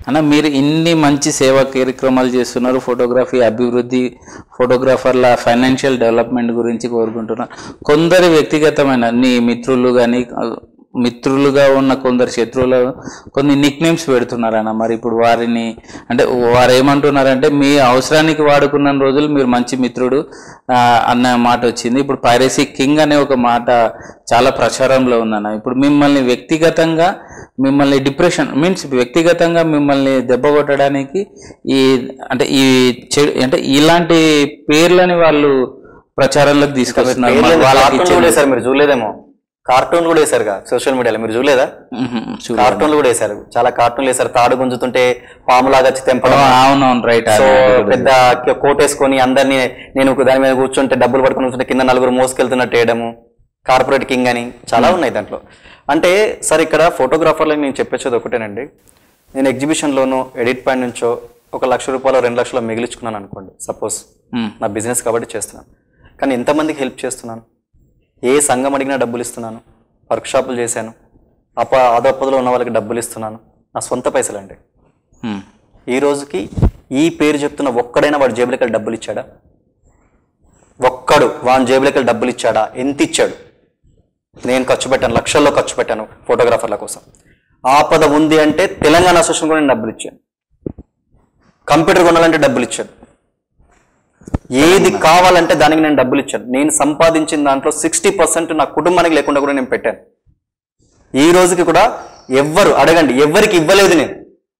అన్న మీరు ఇన్ని మంచి సేవా కార్యక్రమాలు చేస్తున్నారు ఫోటోగ్రఫీ అభివృద్ధి ఫోటోగ్రాఫర్ల ఫైనాన్షియల్ డెవలప్మెంట్ గురించి కోరుకుంటున్నారు కొందరు వ్యక్తిగతమైన నీ మిత్రులు కానీ మిత్రులుగా ఉన్న కొందరు శత్రువులు కొన్ని నిక్ నేమ్స్ పెడుతున్నారన్న మరి ఇప్పుడు వారిని అంటే వారు ఏమంటున్నారంటే మీ అవసరానికి వాడుకున్న రోజులు మీరు మంచి మిత్రుడు ఆ, అన్న మాట వచ్చింది ఇప్పుడు పైరసీ కింగ్ అనే ఒక మాట చాలా ప్రచారంలో ఉందన్న ఇప్పుడు మిమ్మల్ని వ్యక్తిగతంగా మిమ్మల్ని డిప్రెషన్ మీన్స్ వ్యక్తిగతంగా మిమ్మల్ని దెబ్బ కొట్టడానికి ఈ అంటే ఈ చెడు అంటే ఇలాంటి పేర్లని వాళ్ళు ప్రచారంలోకి తీసుకొస్తున్నారు మరి వాళ్ళకి కార్టూన్ ఇచ్చే- కూడా వేశారు మీరు చూడలేదేమో కార్టూన్ కూడా వేశారుగా సోషల్ మీడియాలో మీరు చూడలేదా మ్మ్. చూడు. కార్టూన్లు కూడా వేశారు చాలా కార్టూన్లు వేశారు తాడు గుంజుతుంటే పాములాగా వచ్చి తెంపడం అవునవును రైట్ సో పెద్ద కోట్ వేసుకొని అందరినీ నేను ఒక దాని మీద కూర్చుంటే డబ్బులు పట్టుకొని కూర్చుంటే కింద నలుగురు మోసుకెళ్తున్నట్టు వేయడము కార్పొరేట్ కింగ్ అని చాలా ఉన్నాయి దాంట్లో అంటే సార్ ఇక్కడ ఫోటోగ్రాఫర్లకు నేను చెప్పేది ఒకటేనండి నేను ఎగ్జిబిషన్లోనో ఎడిట్ పాయింట్ నుంచో ఒక లక్ష రూపాయలు రెండు లక్షలు మిగిలించుకున్నాను అనుకోండి సపోజ్ నా బిజినెస్ కాబట్టి చేస్తున్నాను కానీ ఎంతమందికి హెల్ప్ చేస్తున్నాను ఏ సంఘం అడిగినా డబ్బులు ఇస్తున్నాను వర్క్షాపులు చేశాను అప ఆదోపదలో ఉన్న వాళ్ళకి డబ్బులు ఇస్తున్నాను నా సొంత పైసలండి ఈ రోజుకి ఈ పేరు చెప్తున్న ఒక్కడైనా వాడి జేబులోకి వెళ్ళి డబ్బులు ఇచ్చాడా ఒక్కడు వాని జేబులోకి వెళ్ళి డబ్బులు ఇచ్చాడా ఎంత ఇచ్చాడు నేను ఖర్చు పెట్టాను లక్షల్లో ఖర్చు పెట్టాను ఫోటోగ్రాఫర్ల కోసం ఆపద ఉంది అంటే తెలంగాణ అసోసియేషన్ కూడా నేను డబ్బులు ఇచ్చాను కంప్యూటర్ కొనాలంటే డబ్బులు ఇచ్చాను ఏది కావాలంటే దానికి నేను డబ్బులు ఇచ్చాను నేను సంపాదించిన దాంట్లో సిక్స్టీ పర్సెంట్ నా కుటుంబానికి లేకుండా కూడా నేను పెట్టాను ఈ రోజుకి కూడా ఎవ్వరు అడగండి ఎవ్వరికి ఇవ్వలేదు నేను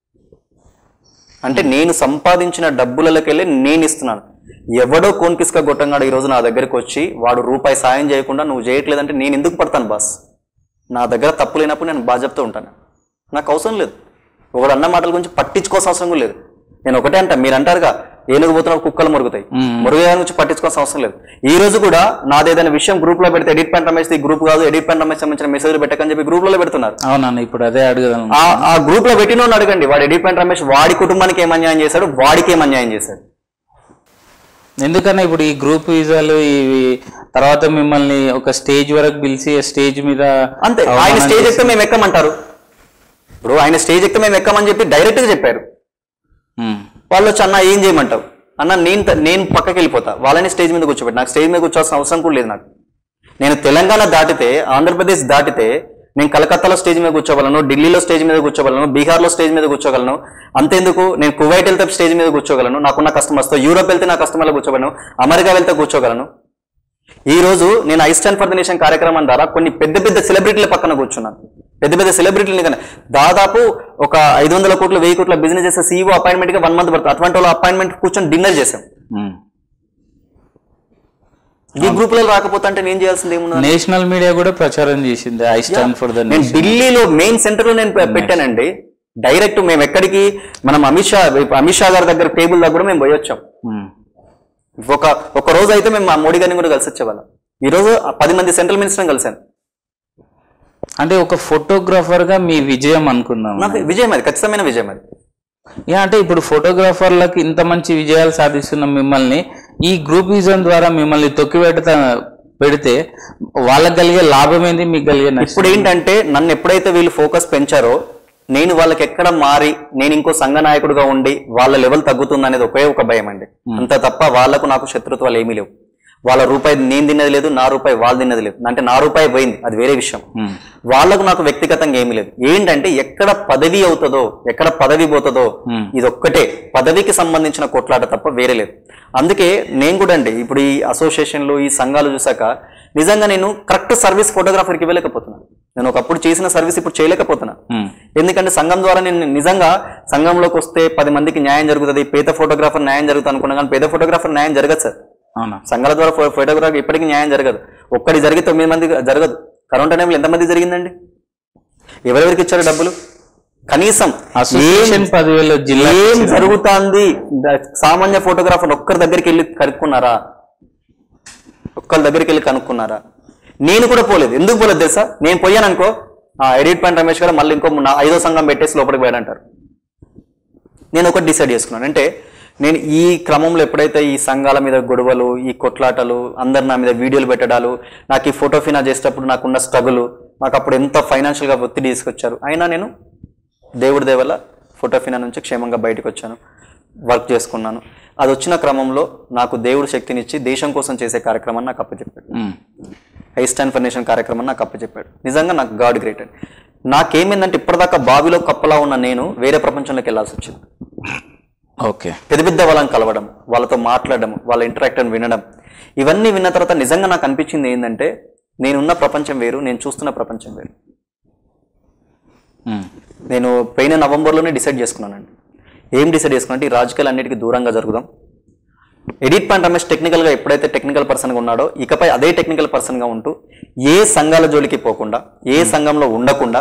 అంటే నేను సంపాదించిన డబ్బులకి వెళ్ళి నేను ఇస్తున్నాను ఎవడో కోన్కిస్క గొట్టంగాడు ఈ రోజు నా దగ్గరికి వచ్చి వాడు రూపాయి సాయం చేయకుండా నువ్వు చేయట్లేదంటే నేను ఎందుకు పడతాను బాస్ నా దగ్గర తప్పు లేనప్పుడు నేను బాధ్యతతో ఉంటాను నాకు అవసరం లేదు ఒకడు అన్న మాటల గురించి పట్టించుకోవాల్సిన అవసరం కూడా లేదు నేను ఒకటే అంటా మీరు అంటారుగా ఏనుగు పోతున్న కుక్కలు మురుగుతాయి మురుగు గురించి పట్టించుకోవాల్సిన అవసరం లేదు ఈ రోజు కూడా నాది ఏదైనా విషయం గ్రూప్ లో పెడితే ఎడిట్ పెంట్ రమేష్ ఈ గ్రూప్ కాదు ఎడిట్ పెంట్ రమేష్ సంబంధించిన మెసేజ్ పెట్టకని చెప్పి గ్రూప్ లో పెడుతున్నారు అవునన్న ఇప్పుడు అదే అడుగుదాం ఆ ఆ గ్రూప్ లో పెట్టిన అడగండి వాడు ఎడిట్ పెంట్ రమేష్ వాడి కుటుంబానికి ఏం అన్యాయం చేశాడు వాడికి ఏం అన్యాయం చేశాడు ఎందుకన్నా ఇప్పుడు ఈ గ్రూప్ వీసాలు ఇవి తర్వాత మిమ్మల్ని ఒక స్టేజ్ వరకు పిలిచి స్టేజ్ మీద అంతే ఆయన అవమానం స్టేజ్ చేసి- ఎక్కితే మేము ఎక్కమంటారు ఇప్పుడు ఆయన స్టేజ్ ఎక్కితే మేము ఎక్కమని చెప్పి డైరెక్ట్ గా చెప్పారు ఉమ్. వాళ్ళు వచ్చి అన్న ఏం చేయమంటావు అన్న నేను త- నేను పక్కకి వెళ్ళిపోతా వాళ్ళని స్టేజ్ మీద కూర్చోబెట్టి నాకు స్టేజ్ మీద కూర్చోవాల్సిన అవసరం కూడా లేదు నాకు నేను తెలంగాణ దాటితే ఆంధ్రప్రదేశ్ దాటితే నేను కలకత్తాలో స్టేజ్ మీద కూర్చోగలను ఢిల్లీలో స్టేజ్ మీద కూర్చోగలను బీహార్లో స్టేజ్ మీద కూర్చోగలను అంతేందుకు నేను కువైట్ వెళ్తే స్టేజ్ మీద కూర్చోగలను నాకున్న కస్టమర్స్తో యూరోప్ వెళ్తే నా కస్టమర్లో కూర్చోగలను అమెరికా వెళ్తే కూర్చోగలను ఈ రోజు నేను I stand for the nation కార్యక్రమం ద్వారా కొన్ని పెద్ద పెద్ద సెలబ్రిటీల పక్కన కూర్చున్నాను పెద్ద పెద్ద సెలబ్రిటీలని కానీ దాదాపు ఒక ఐదు వందల కోట్లు వెయ్యి కోట్ల బిజినెస్ చేసే సీఈఓ అపాయింట్మెంట్ గా వన్ మంత్ పడుతుంది అటువంటి వాళ్ళ అపాయింట్మెంట్ కూర్చొని డిన్నర్ చేశాం ఉమ్. ఈ గ్రూప్ లో రాకపోతే అంటే నేను చేయాల్సింది ఏముంది నేషనల్ మీడియా కూడా ప్రచారం చేసింది ఐ స్టాండ్ ఫర్ ద నేను ఢిల్లీలో మెయిన్ సెంటర్ లో నేను పె- పెట్టానండి డైరెక్ట్ మేము ఎక్కడికి మనం అమిత్ షా అమిత్ షా గారి దగ్గర టేబుల్ దగ్గర కూడా మేము పోయి వచ్చాం ఒక ఒక రోజు అయితే మేము మా మోడీ గారిని కూడా కలిసి వచ్చేవాళ్ళం ఈ రోజు ఆ పది మంది సెంట్రల్ మినిస్టర్ కలిసాను అంటే ఒక ఫోటోగ్రాఫర్ గా మీ విజయం అనుకుందాం నాకు విజయం అది ఖచ్చితమైన విజయం అది యా అంటే ఇప్పుడు ఫోటోగ్రాఫర్లకు ఇంత మంచి విజయాలు సాధిస్తున్న మిమ్మల్ని ఈ గ్రూప్ విజన్ ద్వారా మిమ్మల్ని తొక్కిపెడతా పెడితే వాళ్ళకి కలిగే లాభం ఏంది మీకు కలిగే నష్టం ఇప్పుడు ఏంటంటే నన్ను ఎప్పుడైతే వీళ్ళు ఫోకస్ పెంచారో నేను వాళ్ళకి ఎక్కడ మారి నేను ఇంకో సంఘ నాయకుడిగా ఉండి వాళ్ళ లెవెల్ తగ్గుతుంది అనేది ఒకే ఒక భయం అండి అంత తప్ప వాళ్ళకు నాకు శత్రుత్వాలు ఏమీ లేవు వాళ్ళ రూపాయి నేను తిన్నది లేదు నా రూపాయి వాళ్ళు తిన్నది లేదు అంటే నా రూపాయి పోయింది అది వేరే విషయం వాళ్ళకు నాకు వ్యక్తిగతంగా ఏమీ లేదు ఏంటంటే ఎక్కడ పదవి అవుతుందో ఎక్కడ పదవి పోతుందో ఇది ఒక్కటే పదవికి సంబంధించిన కొట్లాట తప్ప వేరే లేదు అందుకే నేను కూడా అండి ఇప్పుడు ఈ అసోసియేషన్లు ఈ సంఘాలు చూసాక నిజంగా నేను కరెక్ట్ సర్వీస్ ఫోటోగ్రాఫర్కి ఇవ్వలేకపోతున్నాను నేను ఒకప్పుడు చేసిన సర్వీస్ ఇప్పుడు చేయలేకపోతున్నా ఉమ్. ఎందుకంటే సంఘం ద్వారా నేను నిజంగా సంఘంలోకి వస్తే పది మందికి న్యాయం జరుగుతుంది పేద ఫోటోగ్రాఫర్ న్యాయం జరుగుతుంది అనుకున్నా కానీ పేద ఫోటోగ్రాఫర్ న్యాయం జరగదు సార్ అవునా సంఘాల ద్వారా ఫో- ఫోటోగ్రఫీ ఇప్పటికీ న్యాయం జరగదు ఒక్కడి జరిగి తొమ్మిది మంది జరగదు కరోనా టైంలో ఎంతమంది జరిగిందండి ఎవరెవరికి ఇచ్చారు డబ్బులు కనీసం అసోసియేషన్ పదివేలు జిల్లా ఏం జరుగుతుంది ద- సామాన్య ఫోటోగ్రాఫర్ ఒక్కరి దగ్గరికి వెళ్ళి కనుక్కున్నారా ఒక్కరి దగ్గరికి వెళ్ళి కనుక్కున్నారా నేను కూడా పోలేదు ఎందుకు పోలేదు తెలుసా నేను పోయాను అనుకో ఆ ఎడిట్ పాయింట్ రమేష్ గారు మళ్ళీ ఇంకో నా ఐదో సంఘం పెట్టేసి లోపలికి పోయాడంటారు నేను ఒకటి డిసైడ్ చేసుకున్నాను అంటే నేను ఈ క్రమంలో ఎప్పుడైతే ఈ సంఘాల మీద గొడవలు ఈ కొట్లాటలు అందరు నా మీద వీడియోలు పెట్టడాలు నాకు ఈ ఫోటో ఫినా చేసేటప్పుడు నాకున్న స్ట్రగుల్ నాకు అప్పుడు ఎంత ఫైనాన్షియల్గా ఒత్తిడి తీసుకొచ్చారు అయినా నేను దేవుడి దేవల్ల ఫోటోఫినా నుంచి క్షేమంగా బయటకు వచ్చాను వర్క్ చేసుకున్నాను అది వచ్చిన క్రమంలో నాకు దేవుడు శక్తినిచ్చి దేశం కోసం చేసే కార్యక్రమాన్ని నాకు అప్పచెప్పాడు ఉమ్. హై స్టాండ్ ఫౌండేషన్ కార్యక్రమం నాకు అప్పచెప్పాడు నిజంగా నాకు గాడ్ గ్రేటెడ్ నాకేమైందంటే ఇప్పటిదాకా బావిలో కప్పలా ఉన్న నేను వేరే ప్రపంచంలోకి వెళ్ళాల్సి వచ్చింది ఓకే పెద్ద పెద్ద వాళ్ళని కలవడం వాళ్ళతో మాట్లాడడం వాళ్ళ ఇంటరాక్ట్ వినడం ఇవన్నీ విన్న తర్వాత నిజంగా నాకు అనిపించింది ఏంటంటే నేనున్న ప్రపంచం వేరు నేను చూస్తున్న ప్రపంచం వేరు ఉమ్. నేను పోయిన నవంబర్లోనే డిసైడ్ చేసుకున్నానండి ఏం డిసైడ్ చేసుకున్నా అంటే ఈ రాజకీయాలు అన్నిటికీ దూరంగా జరుగుదాం ఎడిట్ పాయింట్ రమేష్ టెక్నికల్గా ఎప్పుడైతే టెక్నికల్ పర్సన్గా ఉన్నాడో ఇకపై అదే టెక్నికల్ పర్సన్గా ఉంటూ ఏ సంఘాల జోలికి పోకుండా ఏ సంఘంలో ఉండకుండా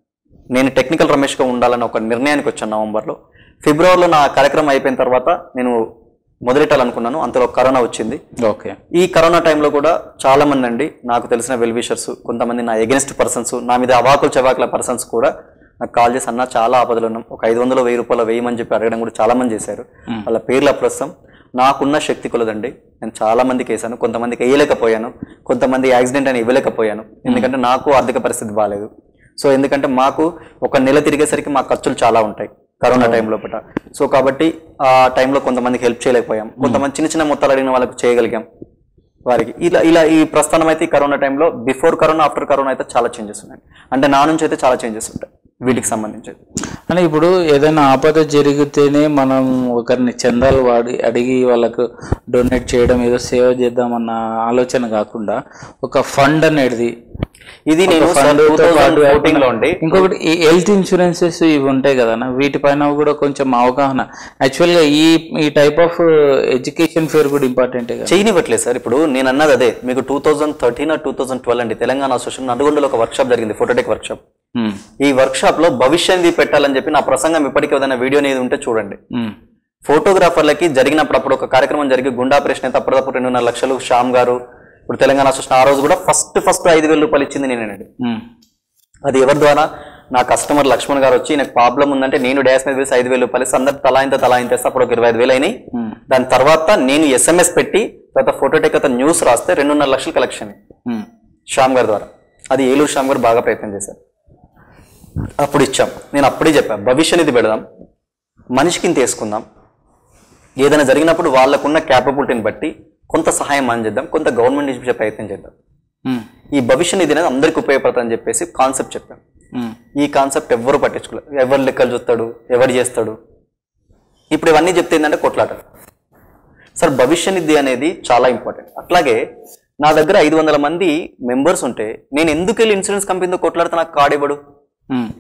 నేను టెక్నికల్ రమేష్గా ఉండాలని ఒక నిర్ణయానికి వచ్చాను నవంబర్లో ఫిబ్రవరిలో నా కార్యక్రమం అయిపోయిన తర్వాత నేను మొదలెట్టాలనుకున్నాను అంతలో కరోనా వచ్చింది ఓకే ఈ కరోనా టైంలో కూడా చాలా మంది అండి నాకు తెలిసిన వెల్ విషర్స్ కొంతమంది నా ఎగెన్స్ట్ పర్సన్స్ నా మీద అవాకులు చవాకుల పర్సన్స్ కూడా నాకు కాల్ చేసి అన్న చాలా ఆపదలు ఉన్నాం ఒక ఐదు వందలు వెయ్యి రూపాయలు వేయమని చెప్పి అడగడం కూడా చాలా మంది చేశారు వాళ్ళ పేర్ల ప్రస్తుతం నాకున్న శక్తి కొలదండి నేను చాలా మందికి వేసాను కొంతమందికి వేయలేకపోయాను కొంతమంది యాక్సిడెంట్ అని ఇవ్వలేకపోయాను ఎందుకంటే నాకు ఆర్థిక పరిస్థితి బాగాలేదు సో ఎందుకంటే మాకు ఒక నెల తిరిగేసరికి మా ఖర్చులు చాలా ఉంటాయి కరోనా టైంలో పట సో కాబట్టి ఆ టైంలో కొంతమందికి హెల్ప్ చేయలేకపోయాం కొంతమంది చిన్న చిన్న మొత్తాలు అడిగిన వాళ్ళకి చేయగలిగాం వారికి ఇలా ఇలా ఈ ప్రస్థానం అయితే ఈ కరోనా టైంలో బిఫోర్ కరోనా ఆఫ్టర్ కరోనా అయితే చాలా చేంజెస్ ఉన్నాయి అంటే నా నుంచి అయితే చాలా చేంజెస్ ఉంటాయి వీటికి సంబంధించి అంటే ఇప్పుడు ఏదైనా ఆపద జరిగితేనే మనం ఒకరిని చందాలు వాడి అడిగి వాళ్ళకు డొనేట్ చేయడం ఏదో సేవ చేద్దామన్న ఆలోచన కాకుండా ఒక ఫండ్ అనేది ఇది నేను ఫండ్ టూ థౌజండ్ ఫోర్టీన్ లో ఉండి ఇంకొకటి ఈ హెల్త్ ఇన్సూరెన్సెస్ ఇవి ఉంటాయి కదా వీటిపైన కూడా కొంచెం అవగాహన యాక్చువల్గా ఈ ఈ టైప్ ఆఫ్ ఎడ్యుకేషన్ ఫేర్ కూడా ఇంపార్టెంటే కదా చేయనివ్వట్లేదు సార్ ఇప్పుడు నేను అన్నది అదే మీకు two thousand thirteen two thousand twelve అండి తెలంగాణ అసోసియేషన్ నడుగొండలో ఒక వర్క్ షాప్ జరిగింది ఫోటోటెక్ వర్క్ షాప్ ఉమ్, ఈ వర్క్ షాప్ లో భవిష్యత్తు పెట్టాలని చెప్పి నా ప్రసంగం ఇప్పటికీ ఏదైనా వీడియో అనేది ఉంటే చూడండి ఉమ్, ఫోటోగ్రాఫర్లకి జరిగినప్పుడు అప్పుడు ఒక కార్యక్రమం జరిగి గుండా ఆపరేషన్ అయితే అప్పటికప్పుడు రెండున్నర లక్షలు శ్యామ్ గారు ఇప్పుడు తెలంగాణ అసోసియేషన్ ఆ రోజు కూడా ఫస్ట్ ఫస్ట్ ఐదు వేల రూపాయలు ఇచ్చింది నేనండి ఉమ్, అది ఎవరి ద్వారా నా కస్టమర్ లక్ష్మణ్ గారు వచ్చి నాకు ప్రాబ్లం ఉందంటే నేను డాష్ మీద వేసి ఐదు వేలు రూపాయలు ఇస్తే అందరు తలా ఇంత తలా ఇంత ఇస్తే అప్పుడు ఒక ఇరవై ఐదు వేలు అయినాయి ఉమ్, దాని తర్వాత నేను ఎస్ఎంఎస్ పెట్టి తర్వాత ఫోటోటెక్ అతను న్యూస్ రాస్తే రెండున్నర లక్షలు కలెక్షన్ ఉమ్, శ్యామ్ గారి ద్వారా అది ఏలూరు శ్యామ్ గారు బాగా ప్రయత్నం చేశారు అప్పుడు ఇచ్చాం నేను అప్పుడే చెప్పాను భవిష్య నిధి పెడదాం మనిషికి ఇంత వేసుకుందాం ఏదైనా జరిగినప్పుడు వాళ్ళకున్న క్యాపబిలిటీని బట్టి కొంత సహాయం మనం చేద్దాం కొంత గవర్నమెంట్ ఇచ్చే ప్రయత్నం చేద్దాం ఉమ్, ఈ భవిష్య నిధి అనేది అందరికీ ఉపయోగపడుతుందని చెప్పేసి కాన్సెప్ట్ చెప్పాం ఉమ్, ఈ కాన్సెప్ట్ ఎవ్వరు పట్టించుకోలేదు ఎవరు లెక్కలు చూస్తాడు ఎవరు చేస్తాడు ఇప్పుడు ఇవన్నీ చెప్తే ఏంటంటే కొట్లాట సార్ భవిష్య నిధి అనేది చాలా ఇంపార్టెంట్ అట్లాగే నా దగ్గర ఐదు వందల మంది మెంబర్స్ ఉంటే నేను ఎందుకు వెళ్ళి ఇన్సూరెన్స్ కంపెనీతో కొట్లాడితే నాకు కార్డు ఇవ్వడు ఉమ్.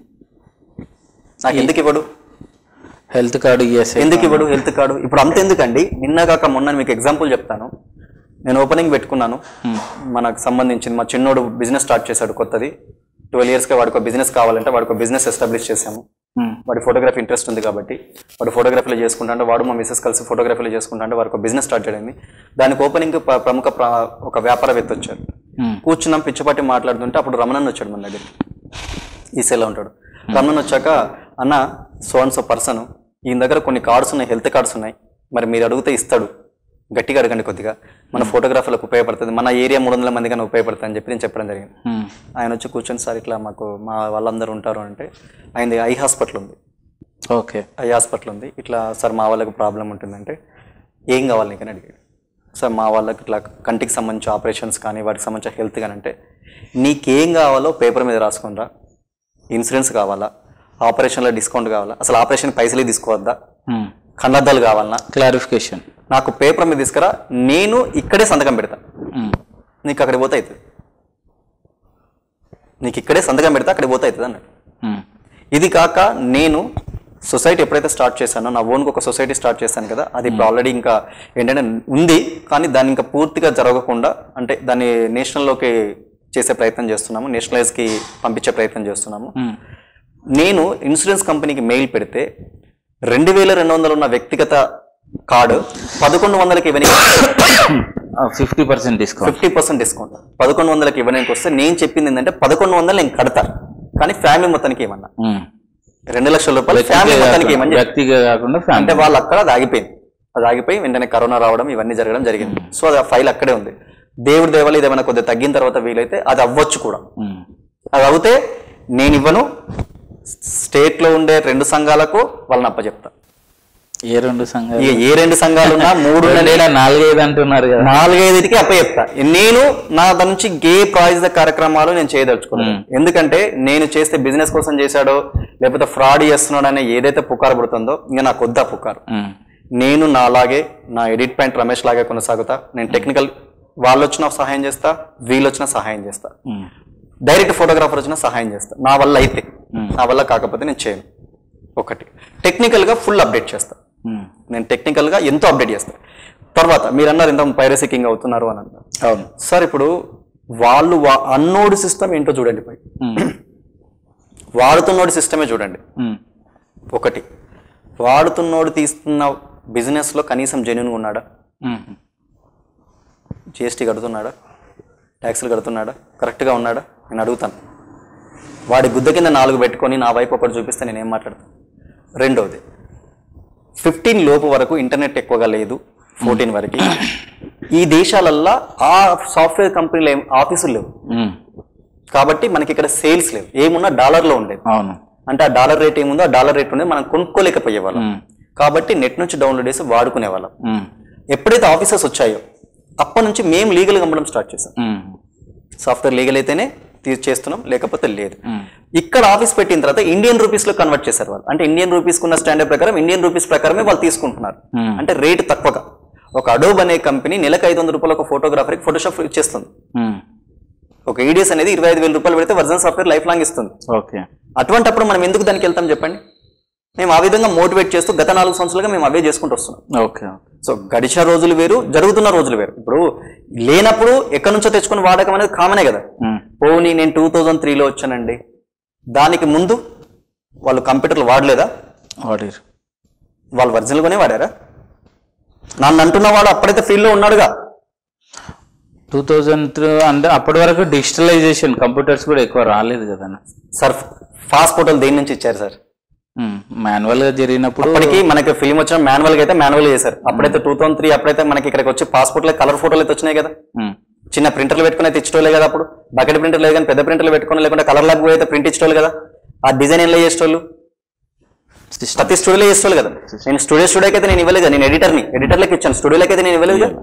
నాకు ఎందుకు ఇవ్వడు హెల్త్ కార్డు ఈఎస్ఐ ఎందుకు ఇవ్వడు హెల్త్ కార్డు ఇప్పుడు అంత ఎందుకండి నిన్న కాక మొన్న మీకు ఎగ్జాంపుల్ చెప్తాను నేను ఓపెనింగ్ పెట్టుకున్నాను మనకు సంబంధించింది మా చిన్నోడు బిజినెస్ స్టార్ట్ చేశాడు కొత్తది ట్వెల్వ్ ఇయర్స్గా వాడికి ఒక బిజినెస్ కావాలంటే వాడికి ఒక బిజినెస్ ఎస్టాబ్లిష్ చేశాము ఉమ్, వాడి ఫోటోగ్రఫీ ఇంట్రెస్ట్ ఉంది కాబట్టి వాడు ఫోటోగ్రఫీలో చేసుకుంటా అంటే వాడు మా మిస్సెస్ కలిసి ఫోటోగ్రఫీలో చేసుకుంటా అంటే వారికి ఒక బిజినెస్ స్టార్ట్ చేయడింది దానికి ఓపెనింగ్ ప్రముఖ ప్ర- ఒక వ్యాపారవేత్త వచ్చారు ఉమ్, కూర్చున్నాం పిచ్చిపాటి మాట్లాడుతుంటే అప్పుడు రమణన్ వచ్చాడు మన దగ్గరికి ఈసీలో ఉంటాడు రమణన్ వచ్చాక అన్న సో అండ్ సో పర్సన్ ఈయన దగ్గర కొన్ని కార్డ్స్ ఉన్నాయి హెల్త్ కార్డ్స్ ఉన్నాయి మరి మీరు అడిగితే ఇస్తాడు గట్టిగా అడగండి కొద్దిగా మన ఫోటోగ్రాఫర్లకు ఉపయోగపడుతుంది మన ఏరియా మూడు వందల మంది కానీ ఉపయోగపడుతుంది అని చెప్పి నేను చెప్పడం జరిగింది ఉమ్, ఆయన వచ్చి కూర్చొని సార్ ఇట్లా మాకు మా వాళ్ళందరూ ఉంటారు అంటే ఆయనది ఐ హాస్పిటల్ ఉంది ఓకే ఐ హాస్పిటల్ ఉంది ఇట్లా సార్ మా వాళ్ళకి ప్రాబ్లం ఉంటుందంటే ఏం కావాలి నీకని అడిగాడు సార్ మా వాళ్ళకి ఇట్లా కంటికి సంబంధించి ఆపరేషన్స్ కానీ వాటికి సంబంధించిన హెల్త్ కానీ అంటే నీకేం కావాలో పేపర్ మీద రాసుకుందా ఇన్సూరెన్స్ కావాలా ఆపరేషన్లో డిస్కౌంట్ కావాలా అసలు ఆపరేషన్ పైసలే తీసుకోవద్దా ఉమ్, కళ్ళద్దాలు కావాలన్నా క్లారిఫికేషన్ నాకు పేపర్ మీద తీసుకురా నేను ఇక్కడే సంతకం పెడతా ఉమ్, నీకు అక్కడికి పోతే అవుతుంది నీకు ఇక్కడే సంతకం పెడతా అక్కడికి పోతే అవుతుంది అన్నాడు ఉమ్, ఇది కాక నేను సొసైటీ ఎప్పుడైతే స్టార్ట్ చేశానో నా ఓన్కి ఒక సొసైటీ స్టార్ట్ చేశాను కదా అది ఇప్పుడు ఆల్రెడీ ఇంకా ఏంటంటే ఉంది కానీ దాన్ని ఇంకా పూర్తిగా జరగకుండా అంటే దాన్ని నేషనల్లోకి చేసే ప్రయత్నం చేస్తున్నాము నేషనలైజ్కి పంపించే ప్రయత్నం చేస్తున్నాము ఉమ్, నేను ఇన్సూరెన్స్ కంపెనీకి మెయిల్ పెడితే రెండు వేల రెండు వందలు ఉన్న వ్యక్తిగత కార్డు పదకొండు వందలకి ఇవ్వడానికి fifty percent discount fifty percent discount పదకొండు వందలకి ఇవ్వడానికి వస్తే నేను చెప్పింది ఏంటంటే పదకొండు వందలు నేను కడతా కానీ ఫ్యామిలీ మొత్తానికి ఏమన్నా ఉమ్. రెండు లక్షల రూపాయలు ఫ్యామిలీ మొత్తానికి ఏమని చెప్పి. వ్యక్తిగా కాకుండా అంటే ఫ్యామిలీ వాళ్ళు అక్కడ అది ఆగిపోయింది అది ఆగిపోయి వెంటనే కరోనా రావడం ఇవన్నీ జరగడం జరిగింది సో అది ఆ ఫైల్ అక్కడే ఉంది దేవుడి దేవాలు ఇది ఏమైనా కొద్దిగా తగ్గిన తర్వాత వీలైతే అది అవ్వచ్చు కూడా ఉమ్, అది అవుతే నేను ఇవ్వను స్టేట్లో ఉండే రెండు సంఘాలకు వాళ్ళని అప్పచెప్తా ఏ రెండు సంఘాలు ఇక ఏ రెండు సంఘాలు ఉన్నా మూడు రెండేనా నాలుగైదు అంటున్నారు కదా నాలుగైదుకి అప్పచెప్తా నేను నా దాని నుంచి గే ప్రాయోజిత కార్యక్రమాలు నేను చేయదలుచుకున్నాను ఎందుకంటే నేను చేస్తే బిజినెస్ కోసం చేశాడో లేకపోతే ఫ్రాడ్ చేస్తున్నాడు అనే ఏదైతే పుకారు పడుతుందో ఇంకా నాకు వద్దా పుకారు ఉమ్, నేను నా అలాగే నా ఎడిట్ పాయింట్ రమేష్ లాగే కొనసాగుతా నేను టెక్నికల్ వాళ్ళు వచ్చినా సహాయం చేస్తా వీళ్ళు వచ్చినా సహాయం చేస్తా ఉమ్, డైరెక్ట్ ఫోటోగ్రాఫర్ వచ్చినా సహాయం చేస్తా నా వల్ల అయితే నా వల్ల కాకపోతే నేను చేయను ఒకటి టెక్నికల్గా ఫుల్ అప్డేట్ చేస్తా ఉమ్. నేను టెక్నికల్గా ఎంతో అప్డేట్ చేస్తా తర్వాత మీరు అన్నారు ఇంత పైరసీ కింగ్ అవుతున్నారు అని అన్నారు అవును సార్ ఇప్పుడు వాళ్ళు వా- అన్నోడి సిస్టమ్ ఏంటో చూడండి పై ఉమ్, వాడుతున్నోడి సిస్టమే చూడండి ఉమ్, ఒకటి వాడుతున్నోడు తీస్తున్న బిజినెస్లో కనీసం జెన్యున్గా ఉన్నాడా ఉమ్, జిఎస్టీ కడుతున్నాడా ట్యాక్సులు కడుతున్నాడా కరెక్ట్గా ఉన్నాడా నేను అడుగుతాను వాడి గుద్ద కింద నాలుగు పెట్టుకొని నా వైపు ఒకటి చూపిస్తే నేను ఏం మాట్లాడతాను రెండవది ఫిఫ్టీన్ లోపు వరకు ఇంటర్నెట్ ఎక్కువగా లేదు ఫోర్టీన్ వరకు ఈ దేశాలల్లో ఆ సాఫ్ట్వేర్ కంపెనీలు ఏం ఆఫీసులు లేవు ఉమ్, కాబట్టి మనకి ఇక్కడ సేల్స్ లేవు ఏమున్నా డాలర్లో ఉండేది అవును అంటే ఆ డాలర్ రేట్ ఏముందో ఆ డాలర్ రేట్ ఉండేది మనం కొనుక్కోలేకపోయే వాళ్ళం ఉమ్, కాబట్టి నెట్ నుంచి డౌన్లోడ్ చేసి వాడుకునే వాళ్ళం ఉమ్, ఎప్పుడైతే ఆఫీసెస్ వచ్చాయో అప్పటి నుంచి మేము లీగల్గా అమ్మడం స్టార్ట్ చేసాం ఉమ్, సాఫ్ట్వేర్ లీగల్ అయితేనే తీ- చేస్తున్నాం లేకపోతే లేదు ఉమ్, ఇక్కడ ఆఫీస్ పెట్టిన తర్వాత ఇండియన్ రూపీస్ లో కన్వర్ట్ చేశారు వాళ్ళు అంటే ఇండియన్ రూపీస్ కున్న స్టాండర్డ్ ప్రకారం ఇండియన్ రూపీస్ ప్రకారమే వాళ్ళు తీసుకుంటున్నారు Hmm. అంటే రేటు తక్కువగా ఒక అడోబ్ అనే కంపెనీ నెలకు ఐదు వందల రూపాయలు ఒక ఫోటోగ్రాఫర్కి ఫోటోషాప్ ఇచ్చేస్తుంది ఉమ్, ఒక ఈడిఎస్ అనేది ఇరవై ఐదు వేల రూపాయలు పెడితే వర్జన్ సాఫ్ట్వేర్ లైఫ్ లాంగ్ ఇస్తుంది ఓకే అటువంటప్పుడు మనం ఎందుకు దానికి వెళ్తాం చెప్పండి మేము ఆ విధంగా మోటివేట్ చేస్తూ గత నాలుగు సంవత్సరాలుగా మేము అవే చేసుకుంటూ వస్తున్నాం ఓకే సో గడిచిన రోజులు వేరు జరుగుతున్న రోజులు వేరు ఇప్పుడు లేనప్పుడు ఎక్కడి నుంచో తెచ్చుకుని వాడకం అనేది కామనే కదా ఉమ్, పోనీ నేను టూ థౌజండ్ త్రీలో వచ్చానండి దానికి ముందు వాళ్ళు కంప్యూటర్లు వాడలేదా వాడిరు వాళ్ళు ఒరిజినల్గానే వాడారా నన్ను అంటున్న వాడు అప్పుడైతే ఫీల్డ్లో ఉన్నాడుగా టూ థౌజండ్ త్రీ అంటే అప్పటి వరకు డిజిటలైజేషన్ కంప్యూటర్స్ కూడా ఎక్కువ రాలేదు కదా సార్ ఫాస్ట్ ఫోటోలు దేని నుంచి ఇచ్చారు సార్ మాన్యువల్ గా జరిగినప్పుడు ఇప్పటికీ మనకి ఫిల్మ్ వచ్చిన మాన్యువల్ గా అయితే మాన్యువల్ చేశారు అప్పుడైతే టూ థౌసండ్ త్రీ అప్పుడైతే మనకి ఇక్కడికి వచ్చి పాస్పోర్ట్ లో కలర్ ఫోటోలు అయితే వచ్చినాయి కదా ఉమ్, చిన్న ప్రింటర్లు పెట్టుకుని అయితే ఇచ్చేటోళ్ళే కదా అప్పుడు బకెట్ ప్రింటర్ లేదు కానీ పెద్ద ప్రింటర్లు పెట్టుకుని లేకుంటే కలర్ ల్యాబ్ అయితే ప్రింట్ ఇచ్చేటోళ్ళు కదా ఆ డిజైన్ ఎలా చేసేటోళ్ళు system. ప్రతి స్టూడియోలో చేసేవాళ్ళు కదా నేను స్టూడియో స్టూడియోకి అయితే నేను ఇవ్వలేదు నేను ఎడిటర్ని ఎడిటర్లకు ఇచ్చాను స్టూడియోలకి అయితే నేను ఇవ్వలేదు కదా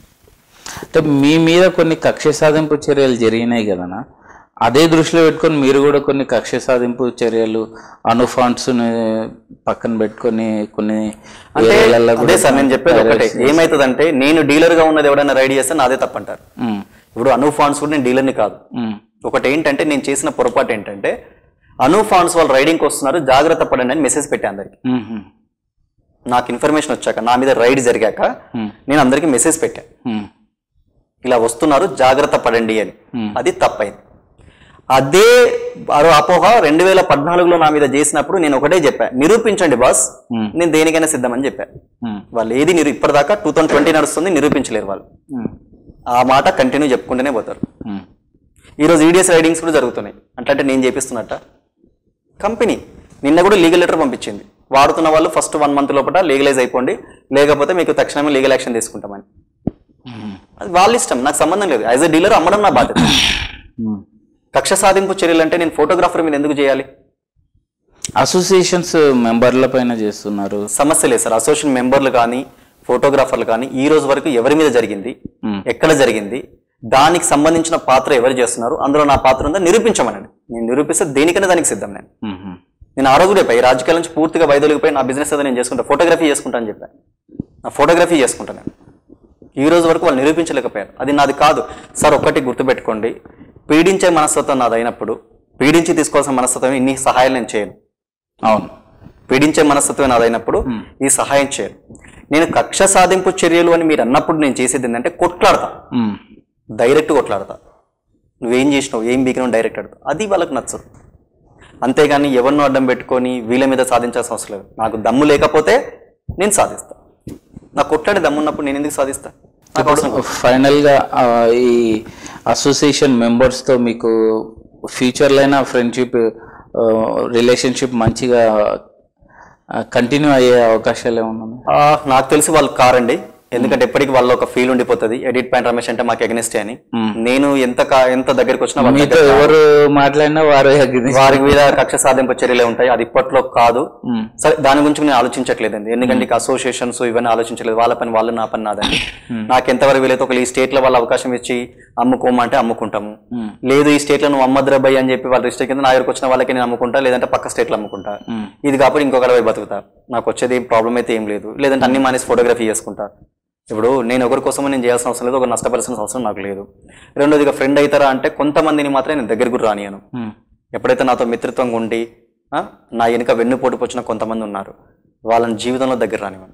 అంటే మీ మీద కొన్ని కక్ష సాధింపు చర్యలు జరిగినాయి కదనా అదే దృష్టిలో పెట్టుకొని మీరు కూడా కొన్ని కక్ష సాధింపు చర్యలు అనుఫాండ్స్ పక్కన పెట్టుకొని కొన్ని అంటే ఏరియాలలో అదే కూడా సార్ నేను చెప్పేది ఒకటే piracy- ఏమైతుందంటే నేను డీలర్ గా ఉన్నది ఎవడైనా రైడ్ చేస్తే నాదే తప్పంటారు ఉమ్, ఇప్పుడు అను ఫాండ్స్ కూడా నేను డీలర్ని కాదు ఉమ్, ఒకటి ఏంటంటే నేను చేసిన పొరపాటు ఏంటంటే అను ఫాండ్స్ వాళ్ళు రైడింగ్కి వస్తున్నారు జాగ్రత్త పడండి అని మెసేజ్ పెట్టా అందరికి ఉమ్, ఉమ్, నాకు ఇన్ఫర్మేషన్ వచ్చాక నా మీద రైడ్ జరిగాక Hmm. నేను అందరికి మెసేజ్ పెట్టా ఉమ్, ఇలా వస్తున్నారు జాగ్రత్త పడండి అని Hmm. అది తప్పైంది అదే మరో అపోహ రెండు వేల పద్నాలుగులో నా మీద చేసినప్పుడు నేను ఒకటే చెప్పా నిరూపించండి బాస్ Hmm. నేను దేనికైనా సిద్ధమని చెప్పా ఉమ్, వాళ్ళు ఏది నిరు ఇప్పటిదాకా టూ థౌసండ్ ట్వంటీ నడుస్తుంది నిరూపించలేరు వాళ్ళు ఉమ్, ఆ మాట కంటిన్యూ చెప్పుకుంటూనే పోతారు ఉమ్, ఈరోజు ఈడిఎస్ రైడింగ్స్ కూడా జరుగుతున్నాయి అంటే నేను చేపిస్తున్నట్ట కంపెనీ నిన్న కూడా లీగల్ లెటర్ పంపించింది వాడుతున్న వాళ్ళు ఫస్ట్ వన్ మంత్ లోపల లీగలైజ్ అయిపోండి లేకపోతే మీకు తక్షణమే లీగల్ యాక్షన్ తీసుకుంటామని ఉమ్, అది వాళ్ళ ఇష్టం నాకు సంబంధం లేదు యాజ్ ఎ డీలర్ అమ్మడం నా బాధ్యత ఉమ్. కక్ష సాధింపు చర్యలు అంటే నేను ఫోటోగ్రాఫర్ మీద ఎందుకు చేయాలి అసోసియేషన్స్ మెంబర్ల పైన చేస్తున్నారు సమస్య లేదు సార్ అసోసియేషన్ మెంబర్లు కానీ ఫోటోగ్రాఫర్లు కానీ ఈ రోజు వరకు ఎవరి మీద జరిగింది Hmm. ఎక్కడ జరిగింది దానికి సంబంధించిన పాత్ర ఎవరు చేస్తున్నారు అందులో నా పాత్ర ఉందా నిరూపించమనండి నేను నిరూపిస్తే దేనికైనా దానికి సిద్ధం నేను ఉమ్, ఉమ్, నేను ఆ రోజు కూడా చెప్పా, ఈ రాజకీయాల నుంచి పూర్తిగా వైదొలిగిపోయి నా బిజినెస్ ఏదో నేను చేసుకుంటా ఫోటోగ్రఫీ చేసుకుంటా అని చెప్పాను నా ఫోటోగ్రఫీ చేసుకుంటాను నేను ఈ రోజు వరకు వాళ్ళు నిరూపించలేకపోయారు అది నాది కాదు సార్ ఒక్కటి గుర్తుపెట్టుకోండి పీడించే మనస్తత్వం నాది అయినప్పుడు పీడించి తీసుకోవాల్సిన మనస్తత్వం ఇన్ని సహాయాలు నేను చేయను అవును పీడించే మనస్తత్వం నాదైనప్పుడు ఈ సహాయం చేయను నేను కక్ష సాధింపు చర్యలు అని మీరు అన్నప్పుడు నేను చేసేది ఏంటంటే కొట్లాడతా ఉమ్, డైరెక్ట్ కొట్లాడతా నువ్వేం చేసినావు ఏం బీకినావు డైరెక్ట్ అడతా అది వాళ్ళకి నచ్చదు అంతేగాని ఎవరినో అడ్డం పెట్టుకొని వీళ్ళ మీద సాధించాల్సిన అవసరం లేదు నాకు దమ్ము లేకపోతే నేను సాధిస్తా నాకు కొట్లాడే దమ్ము ఉన్నప్పుడు నేను ఎందుకు సాధిస్తా నాకు అవసరం లేదు. ఫైనల్ గా ఆ, ఈ అసోసియేషన్ మెంబర్స్ తో మీకు ఫ్యూచర్ అయినా ఫ్రెండ్షిప్ రిలేషన్షిప్ మంచిగా కంటిన్యూ అయ్యే అవకాశాలు ఏమన్నా ఆ, నాకు తెలిసి వాళ్ళు కారండి ఎందుకంటే ఎప్పటికీ వాళ్ళ ఒక ఫీల్ ఉండిపోతుంది ఎడిట్ పాయింట్ రమేష్ అంటే మాకు ఎగనెస్ట్ అని Hmm. నేను ఎంత కా- ఎంత దగ్గరికి వచ్చినా వాళ్ళ మీతో ఎవరు మాట్లాడినా వారు అగ్ని వారి మీద కక్ష సాధింపు చర్యలే ఉంటాయి అది ఇప్పట్లో కాదు ఉమ్, సరే దాని గురించి నేను ఆలోచించట్లేదండి ఎందుకంటే ఇక అసోసియేషన్స్ ఇవన్నీ ఆలోచించలేదు వాళ్ళ పని వాళ్ళు నా పని నాదండి నాకు ఎంతవరకు వీలైతే ఒక ఈ స్టేట్ లో వాళ్ళు అవకాశం ఇచ్చి అమ్ముకోమంటే అమ్ముకుంటాము ఉమ్, లేదు ఈ స్టేట్ లో నువ్వు అమ్మద్రబాయ్ అని చెప్పి వాళ్ళ రిస్ట్రిక్ట్ కింద నా దగ్గరకు వచ్చిన వాళ్ళకి నేను అమ్ముకుంటా లేదంటే పక్క స్టేట్ లో అమ్ముకుంటా ఉమ్, ఇది కాకపోతే ఇంకొకటి పోయి బతుకుతా నాకు వచ్చేది ఏం ప్రాబ్లం అయితే ఏం లేదు లేదంటే అన్ని మానేసి ఫోటోగ్రఫీ చేసుకుంటా ఇప్పుడు నేను ఒకరి కోసం నేను చేయాల్సిన అవసరం లేదు ఒక నష్టపడాల్సిన అవసరం నాకు లేదు రెండోదిగా ఫ్రెండ్ అవుతారా అంటే కొంతమందిని మాత్రం నేను దగ్గరకు రానియను ఉమ్, ఎప్పుడైతే నాతో మిత్రత్వంగా ఉండి ఆ, నా వెనుక వెన్నుపోటు వచ్చిన కొంతమంది ఉన్నారు వాళ్ళని జీవితంలో దగ్గర రానివ్వను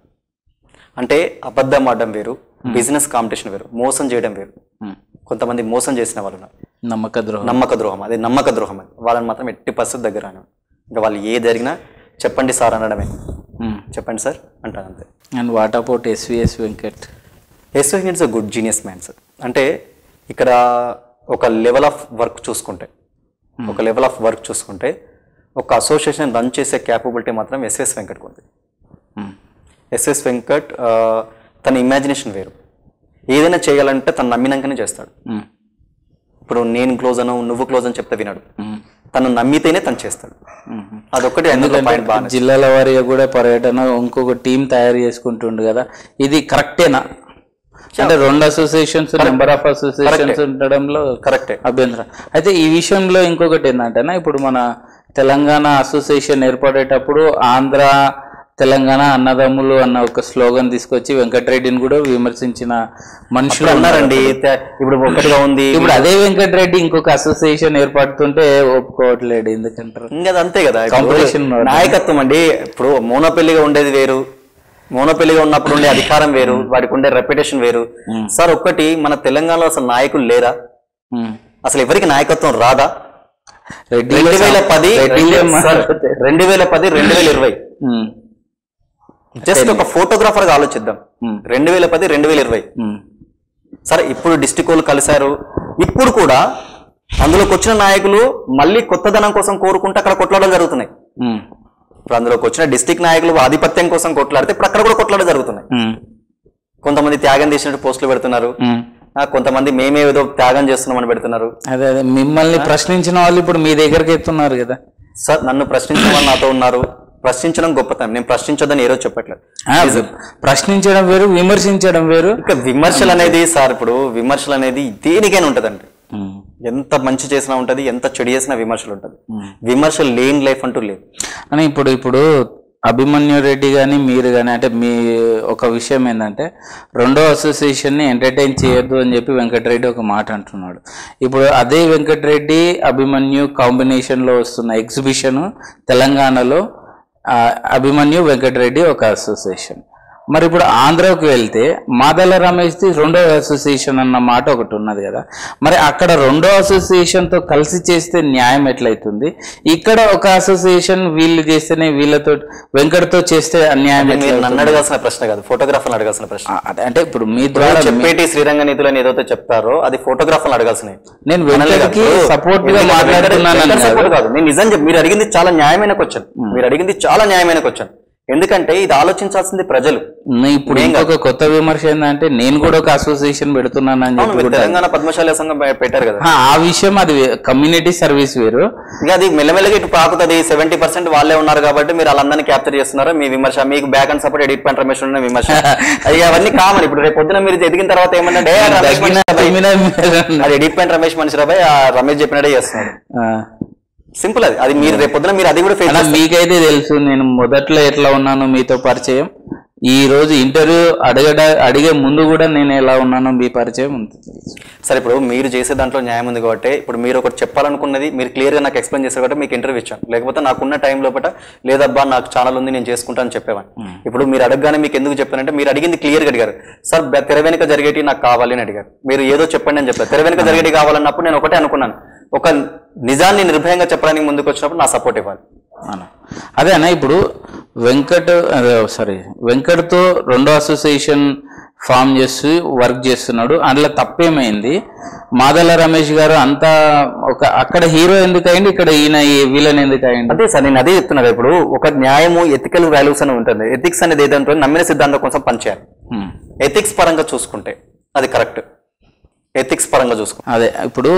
అంటే అబద్ధం ఆడడం వేరు బిజినెస్ కాంపిటీషన్ వేరు మోసం చేయడం వేరు ఉమ్. కొంతమంది మోసం చేసిన వాళ్ళు ఉన్నారు నమ్మక ద్రోహం నమ్మక ద్రోహం అదే నమ్మక ద్రోహం అది వాళ్ళని మాత్రం ఎట్టి పరిస్థితి దగ్గర రానివ్వను ఇంకా వాళ్ళు ఏ జరిగినా చెప్పండి సార్ అనడమే ఉమ్. చెప్పండి సార్ అంటాను అంతే and what about S V S Venkat yes it's uh good genius man sir అంటే ఇక్కడ ఒక లెవెల్ ఆఫ్ వర్క్ చూసుకుంటే ఒక లెవెల్ ఆఫ్ వర్క్ చూసుకుంటే ఒక అసోసియేషన్ రన్ చేసే క్యాపబిలిటీ మాత్రం ఎస్ఎస్ వెంకట్కి ఉంది ఉమ్, ఎస్ఎస్ వెంకట్ ఆ, తన ఇమాజినేషన్ వేరు ఏదైనా చేయాలంటే తను నమ్మినాకనే చేస్తాడు ఉమ్, ఇప్పుడు నేను క్లోజ్ అను నువ్వు క్లోజ్ అని చెప్తే వినడు ఉమ్, తను నమ్మితేనే తను చేస్తాడు ఉమ్. అదొక్కటి అందులో పాయింట్ బాగా జిల్లాల వారీగా కూడా పర్యటన ఇంకొక టీం తయారు చేసుకుంటుండు కదా ఇది కరెక్టేనా అంటే రెండు అసోసియేషన్స్ నెంబర్ ఆఫ్ అసోసియేషన్స్ ఉండడంలో కరెక్టే అభ్యంతరం అయితే ఈ విషయంలో ఇంకొకటి ఏంటంటేనా ఇప్పుడు మన తెలంగాణ అసోసియేషన్ ఏర్పడేటప్పుడు ఆంధ్ర తెలంగాణ అన్నదమ్ములు అన్న ఒక స్లోగన్ తీసుకొచ్చి వెంకటరెడ్డిని కూడా విమర్శించిన మనుషులు ఉన్నారండి తే- ఇప్పుడు ఒక్కటిగా ఉంది ఇప్పుడు అదే వెంకటరెడ్డి ఇంకొక అసోసియేషన్ ఏర్పడుతుంటే ఒప్పుకోవట్లేడు ఎందుకంటారు ఇంకా అది అంతే కదా ఇప్పుడు Competition ఉన్నది. నాయకత్వం అండి ఇప్పుడు మోనోపెల్లిగా ఉండేది వేరు మోనోపెల్లిగా ఉన్నప్పుడు ఉండే అధికారం వేరు వాడికి ఉండే రెప్యుటేషన్ వేరు సార్ ఒక్కటి మన తెలంగాణలో అసలు నాయకులు లేరా ఉమ్. అసలు ఎవరికి నాయకత్వం రాదా రెడ్డి రెండు వేల పది రెడ్డిలే రెండు- సార్, మాట్లాడితే. రెండు వేల పది రెండు వేల ఇరవై ఉమ్, జస్ట్ ఒక ఫోటోగ్రాఫర్ గా ఆలోచిద్దాం ఉమ్, రెండు వేల పది రెండు వేల ఇరవై ఉమ్, సరే ఇప్పుడు డిస్టిక్ వాళ్ళు కలిశారు ఇప్పుడు కూడా అందులోకి వచ్చిన నాయకులు మళ్ళీ కొత్తదనం కోసం కోరుకుంటే అక్కడ కొట్లాడలు జరుగుతున్నాయి ఉమ్, ఇప్పుడు అందులోకి వచ్చిన డిస్టిక్ నాయకులు ఆధిపత్యం కోసం కొట్లాడితే ఇప్పుడు అక్కడ కూడా కొట్లాడలు జరుగుతున్నాయి ఉమ్, కొంతమంది త్యాగం చేసినట్టు పోస్టులు పెడుతున్నారు ఉమ్. ఆ, కొంతమంది మేమే ఏదో త్యాగం చేస్తున్నామని పెడుతున్నారు అదే అదే మిమ్మల్ని ప్రశ్నించిన వాళ్ళు ఇప్పుడు మీ దగ్గరికి ఎత్తున్నారు కదా సార్ నన్ను ప్రశ్నించిన వాళ్ళు నాతో ఉన్నారు ప్రశ్నించడం గొప్పతనం నేను ప్రశ్నించొద్దని ఏ రోజు చెప్పట్లేదు ఆ, ప్రశ్నించడం వేరు విమర్శించడం వేరు ఇక విమర్శలు అనేది సార్ ఇప్పుడు విమర్శలు అనేది దేనికైనా ఉంటదండి ఉమ్, ఎంత మంచి చేసినా ఉంటది ఎంత చెడు చేసినా విమర్శలు ఉంటది విమర్శలు లేని లైఫ్ అంటూ లేదు అని ఇప్పుడు ఇప్పుడు అభిమన్యు రెడ్డి కానీ మీరు కానీ అంటే మీ ఒక విషయం ఏంటంటే రెండో అసోసియేషన్ని ఎంటర్టైన్ చేయొద్దు అని చెప్పి వెంకటరెడ్డి ఒక మాట అంటున్నాడు ఇప్పుడు అదే వెంకటరెడ్డి అభిమన్యు కాంబినేషన్లో వస్తున్న ఎగ్జిబిషన్ తెలంగాణలో ఆ, అభిమన్యు వెంకటరెడ్డి ఒక అసోసియేషన్ మరి ఇప్పుడు ఆంధ్రాకు వెళ్తే మాదల రమేష్ది రెండో అసోసియేషన్ అన్న మాట ఒకటి ఉన్నది కదా మరి అక్కడ రెండో అసోసియేషన్ తో కలిసి చేస్తే న్యాయం ఎట్లయితుంది ఇక్కడ ఒక అసోసియేషన్ వీళ్ళు చేస్తేనే వీళ్ళతో వెంకటతో చేస్తే అన్యాయం మీరు ఎట్లవుతుంది? నన్ను అడగాల్సిన ప్రశ్న కాదు ఫోటోగ్రాఫర్లు అడగాల్సిన ప్రశ్న ఆ, అదే అంటే ఇప్పుడు మీ ద్వారా మీరు చెప్పేటి శ్రీరంగ నిధులని ఏదైతే చెప్తారో అది ఫోటోగ్రాఫర్లు అడగాల్సినవి నేను వెంకటకి సపోర్ట్ గా మాట్లాడుతున్నాను సపోర్ట్ కాదు నేను నిజం చెప్పి మీరు అడిగింది చాలా న్యాయమైన క్వశ్చన్ మీరు అడిగింది చాలా న్యాయమైన క్వశ్చన్ ఎందుకంటే ఇది ఆలోచించాల్సింది ప్రజలు ఇప్పుడు ఇంకొక కొత్త విమర్శ ఏంటంటే నేను కూడా ఒక అసోసియేషన్ పెడుతున్నాను అని అవును చెప్పి మీరు కూడా తెలంగాణ పద్మశాలి సంఘం పె- పెట్టారు కదా ఆ, ఆ విషయం అది కమ్యూనిటీ సర్వీస్ వేరు ఇక అది మెల్లమెల్లగా ఇటు పాకుతుంది సెవెంటీ పర్సెంట్ వాళ్ళే ఉన్నారు కాబట్టి మీరు వాళ్ళందరినీ క్యాప్చర్ చేస్తున్నారు మీ విమర్శ మీకు back and support edit point Ramesh ఉన్న విమర్శ అది అవన్నీ కామన్ ఇప్పుడు రేపు పొద్దున మీరు ఎదిగిన తర్వాత ఏమన్నా "ఏ, రమేష్ తగ్గిన మనిషి రాబాయ్." తగ్గిన మీద- అది ఎడిట్ పాయింట్ రమేష్ మనిషి రాబాయ్ ఆ రమేష్ చెప్పినట్టే చేస్తున్నాడు ఆ. సింపుల్ అది అది మీరు రేపు పొద్దున మీరు అది కూడా ఫేస్ అలా మీకైతే తెలుసు నేను మొదట్లో ఎట్లా ఉన్నానో మీతో పరిచయం ఈ రోజు ఇంటర్వ్యూ అడగడ అడిగే ముందు కూడా నేను ఎలా ఉన్నానో మీ పరిచయం ఉంది తెలుసు సరే ఇప్పుడు మీరు చేసే దాంట్లో న్యాయం ఉంది కాబట్టి ఇప్పుడు మీరు ఒకటి చెప్పాలనుకున్నది మీరు క్లియర్ గా నాకు ఎక్స్ప్లెయిన్ చేశారు కాబట్టి మీకు ఇంటర్వ్యూ ఇచ్చాను లేకపోతే నాకున్న టైం లోపల లేదబ్బా నాకు ఛానల్ ఉంది నేను చేసుకుంటాను చెప్పేవాడిని ఇప్పుడు మీరు అడగగానే మీకు ఎందుకు చెప్పానంటే మీరు అడిగింది క్లియర్ గా అడిగారు సార్ బె- తెర వెనుక జరిగేటి నాకు కావాలి అని అడిగారు మీరు ఏదో చెప్పండి అని చెప్పారు తెర వెనుక జరిగేటి కావాలన్నప్పుడు నేను ఒకటే అనుకున్నాను ఒక నిజాన్ని నిర్భయంగా చెప్పడానికి ముందుకు వచ్చినప్పుడు నా సపోర్ట్ ఇవ్వాలి అవును అదే అన్న ఇప్పుడు వెంకట్ సారీ వెంకట్తో రెండో అసోసియేషన్ ఫామ్ చేసి వర్క్ చేస్తున్నాడు అందులో తప్పేమైంది మాదల రమేష్ గారు అంతా ఒక అక్కడ హీరో ఎందుకు అయింది ఇక్కడ ఈయన విలన్ ఎందుకు అయింది అదే సార్ నేను అదే చెప్తున్నా ఇప్పుడు ఒక న్యాయము ఎథికల్ వాల్యూస్ అని ఉంటుంది ఎథిక్స్ అనేది ఏదంటే నమ్మిన సిద్ధాంతం కోసం పనిచేయాలి ఉమ్, ఎథిక్స్ పరంగా చూసుకుంటే అది కరెక్ట్ ఎథిక్స్ పరంగా చూసుకుంటే అదే ఇప్పుడు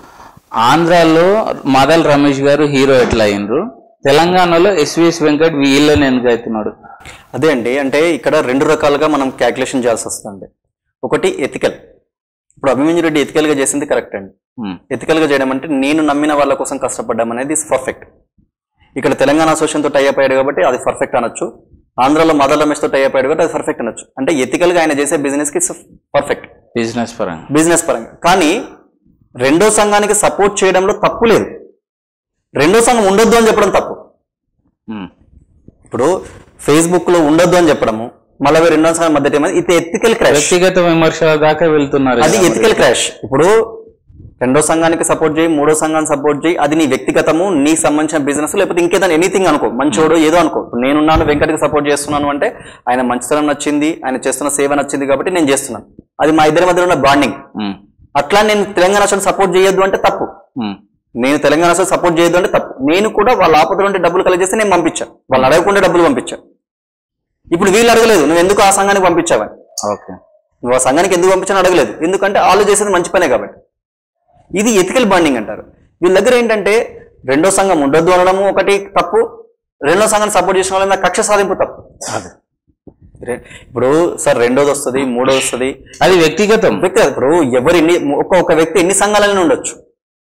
ఆంధ్రాలో మాదల్ రమేష్ గారు హీరో ఎట్లా అయినరు తెలంగాణలో ఎస్విఎస్ వెంకట్ వీళ్ళని ఎందుకు అవుతున్నాడు అదే అండి అంటే ఇక్కడ రెండు రకాలుగా మనం క్యాల్కులేషన్ చేయాల్సి వస్తుంది ఒకటి ఎథికల్ ఇప్పుడు అభిమన్యు రెడ్డి ethical గా చేసింది కరెక్ట్ అండి ఉమ్, Ethical గా చేయడం అంటే నేను నమ్మిన వాళ్ళ కోసం కష్టపడ్డం అనేది పర్ఫెక్ట్ ఇక్కడ తెలంగాణ అసోసియేషన్తో టైఅప్ అయ్యాడు కాబట్టి అది పర్ఫెక్ట్ అనొచ్చు ఆంధ్రాలో మదర్ రమేష్తో టైఅప్ అయ్యాడు కాబట్టి అది పర్ఫెక్ట్ అనొచ్చు అంటే ethical గా ఆయన చేసే బిజినెస్కి పర్ఫెక్ట్ బిజినెస్ పరంగా బిజినెస్ పరంగా కానీ రెండో సంఘానికి సపోర్ట్ చేయడంలో తప్పు లేదు రెండో సంఘం ఉండొద్దు అని చెప్పడం తప్పు ఉమ్, ఇప్పుడు ఫేస్బుక్ లో ఉండొద్దు అని చెప్పడము మళ్ళీ రెండో సంఘం మధ్య టైం ఇది ఎథికల్ క్రాష్ వ్యక్తిగత విమర్శల దాకా వెళ్తున్నారు అది కదా ఎథికల్ క్రాష్ ఇప్పుడు రెండో సంఘానికి సపోర్ట్ చేయి మూడో సంఘానికి సపోర్ట్ చేయి అది నీ వ్యక్తిగతము నీకు సంబంధించిన బిజినెస్ లేకపోతే ఇంకేదైనా ఎనీథింగ్ అనుకో మంచోడు ఏదో అనుకో ఇప్పుడు నేనున్నాను వెంకట్కి సపోర్ట్ చేస్తున్నాను అంటే ఆయన మంచితనం నచ్చింది ఆయన చేస్తున్న సేవ నచ్చింది కాబట్టి నేను చేస్తున్నాను అది మా ఇద్దరి మధ్య ఉన్న బాండింగ్ ఉమ్, అట్లా నేను తెలంగాణ రాష్ట్రం సపోర్ట్ చేయొద్దు అంటే తప్పు ఉమ్, నేను తెలంగాణ రాష్ట్రం సపోర్ట్ చేయొద్దు అంటే తప్పు నేను కూడా వాళ్ళ ఆపదలో ఉంటే డబ్బులు కలెక్ట్ చేస్తే నేను పంపించాను వాళ్ళు అడగకుండా డబ్బులు పంపించాను ఇప్పుడు వీళ్ళు అడగలేదు నువ్వు ఎందుకు ఆ సంఘానికి పంపించావని ఓకే నువ్వు ఆ సంఘానికి ఎందుకు పంపించని అడగలేదు ఎందుకంటే వాళ్ళు చేసేది మంచి పనే కాబట్టి ఇది ఎథికల్ బాండింగ్ అంటారు వీళ్ళ దగ్గర ఏంటంటే రెండో సంఘం ఉండొద్దు అనడము ఒకటి తప్పు రెండో సంఘాన్ని సపోర్ట్ చేసిన వాళ్ళ మీద కక్ష సాధింపు తప్పు అదే రె- ఇప్పుడు సార్ రెండోది వస్తుంది మూడోది వస్తుంది అది వ్యక్తిగతం వ్యక్తి కాదు. ఇప్పుడు ఎవరు ఎన్ని ఒక ఒక వ్యక్తి ఎన్ని సంఘాలైనా ఉండొచ్చు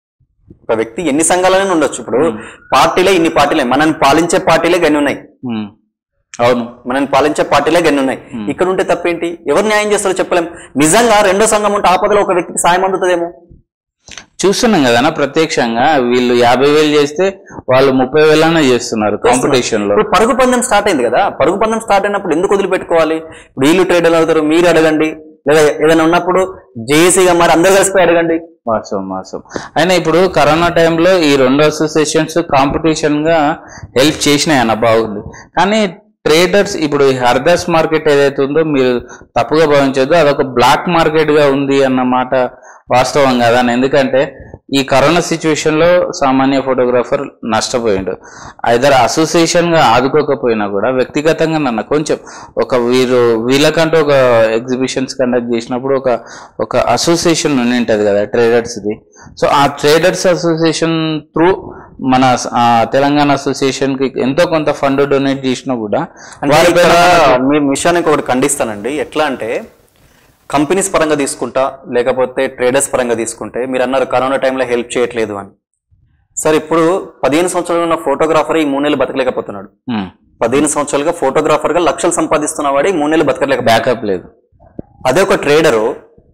ఒక వ్యక్తి ఎన్ని సంఘాలైనా ఉండొచ్చు ఇప్పుడు పార్టీలే ఇన్ని పార్టీలే మనల్ని పాలించే పార్టీలే గన్ని ఉన్నాయి ఉమ్, అవును మనల్ని పాలించే పార్టీలే గన్ని ఉన్నాయి ఇక్కడ ఉంటే తప్పేంటి ఎవరు న్యాయం చేస్తారో చెప్పలేం నిజంగా రెండో సంఘం ఉంటే ఆపదలో ఒక వ్యక్తికి సాయం అందుతుందేమో చూస్తున్నాం కదా ప్రత్యక్షంగా వీళ్ళు యాభై వేలు చేస్తే వాళ్ళు ముప్పై వేలనే చేస్తున్నారు కాంపిటీషన్ లో ఇప్పుడు పరుగు పందెం స్టార్ట్ అయింది కదా పరుగు పందెం స్టార్ట్ అయినప్పుడు ఎందుకు వదిలిపెట్టుకోవాలి ఇప్పుడు వీళ్ళు ట్రేడర్లు అవుతారు మీరు అడగండి లేదా ఏదైనా ఉన్నప్పుడు జేఏసీగా మరి అందరు కలిసిపోయి అడగండి వాస్తవం వాస్తవం అయినా ఇప్పుడు కరోనా టైంలో ఈ రెండు అసోసియేషన్స్ కాంపిటీషన్ గా హెల్ప్ చేసినాయి అన్న బాగుంది కానీ ట్రేడర్స్ ఇప్పుడు ఈ హర్దాస్ మార్కెట్ ఏదైతే ఉందో మీరు తప్పుగా భావించొద్దు అదొక బ్లాక్ మార్కెట్ గా ఉంది అన్న మాట వాస్తవం కదా ఎందుకంటే ఈ కరోనా సిచ్యువేషన్ లో సామాన్య ఫోటోగ్రాఫర్ నష్టపోయిండు ఐదర్ అసోసియేషన్ గా ఆదుకోకపోయినా కూడా వ్యక్తిగతంగా నన్ను కొంచెం ఒక వీరు వీళ్ళకంటూ ఒక ఎగ్జిబిషన్స్ కండక్ట్ చేసినప్పుడు ఒక ఒక అసోసియేషన్ ఉండి ఉంటుంది కదా ట్రేడర్స్ది సో ఆ ట్రేడర్స్ అసోసియేషన్ త్రూ మన ఆ, తెలంగాణ అసోసియేషన్ కి ఎంతో కొంత ఫండ్ డొనేట్ చేసినా కూడా అంటే వారి ఇక్కడ పైన మీ విషయానికి ఒకటి ఖండిస్తానండి ఎట్లా అంటే కంపెనీస్ పరంగా తీసుకుంటా లేకపోతే ట్రేడర్స్ పరంగా తీసుకుంటే మీరు అన్నారు కరోనా టైంలో హెల్ప్ చేయట్లేదు అని సార్ ఇప్పుడు పదిహేను సంవత్సరాలు ఉన్న ఫోటోగ్రాఫర్ ఈ మూడు నెలలు బతకలేకపోతున్నాడు ఉమ్, పదిహేను సంవత్సరాలుగా ఫోటోగ్రాఫర్ గా లక్షలు సంపాదిస్తున్న వాడు ఈ మూడు నెలలు బతకలేకపోతున్నాడు బ్యాకప్ లేదు అదే ఒక ట్రేడరు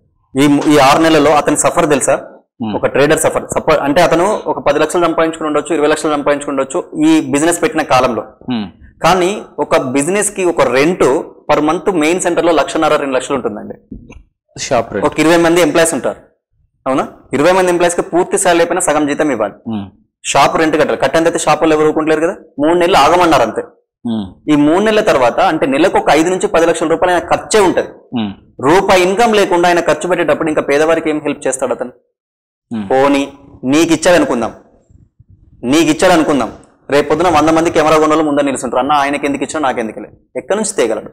ఈ ఈ ఆరు నెలల్లో అతని సఫర్ తెలుసా ఒక ట్రేడర్ సఫర్ సఫర్ అంటే అతను ఒక పది లక్షలు సంపాదించుకుని ఉండొచ్చు ఇరవై లక్షలు సంపాదించుకుని ఉండొచ్చు ఈ బిజినెస్ పెట్టిన కాలంలో ఉమ్, కానీ ఒక బిజినెస్ కి ఒక rent per month main centre లో లక్షన్నర రెండు లక్షలు ఉంటుందండి షాప్ రేట్ ఒక ఇరవై మంది ఎంప్లాయీస్ ఉంటారు అవునా ఇరవై మంది ఎంప్లాయీస్ కి పూర్తి సాలరీ అయిపోయినా సగం జీతం ఇవ్వాలి ఉమ్, షాప్ రెంట్ కట్టాలి కట్టంత షాప్ వాళ్ళు ఎవరు ఊరుకుంటలేరు కదా మూడు నెలలు ఆగమన్నారు అంతే ఉమ్, ఈ మూడు నెలల తర్వాత అంటే నెలకు ఒక ఐదు నుంచి పది లక్షల రూపాయలు ఆయన ఖర్చే ఉంటది ఉమ్, రూపాయి ఇన్కమ్ లేకుండా ఆయన ఖర్చు పెట్టేటప్పుడు ఇంకా పేదవారికి ఏం హెల్ప్ చేస్తాడు అతను Hmm. పోనీ నీకు ఇచ్చాడు అనుకుందాం నీకు ఇచ్చాడు అనుకుందాం రేపు పొద్దున వంద మంది కెమెరా కొనలు ముందర నిలుచుంటారు అన్న ఆయనకి ఎందుకు ఇచ్చాడు నాకు ఎందుకు లేదు ఎక్కడి నుంచి తేగలడు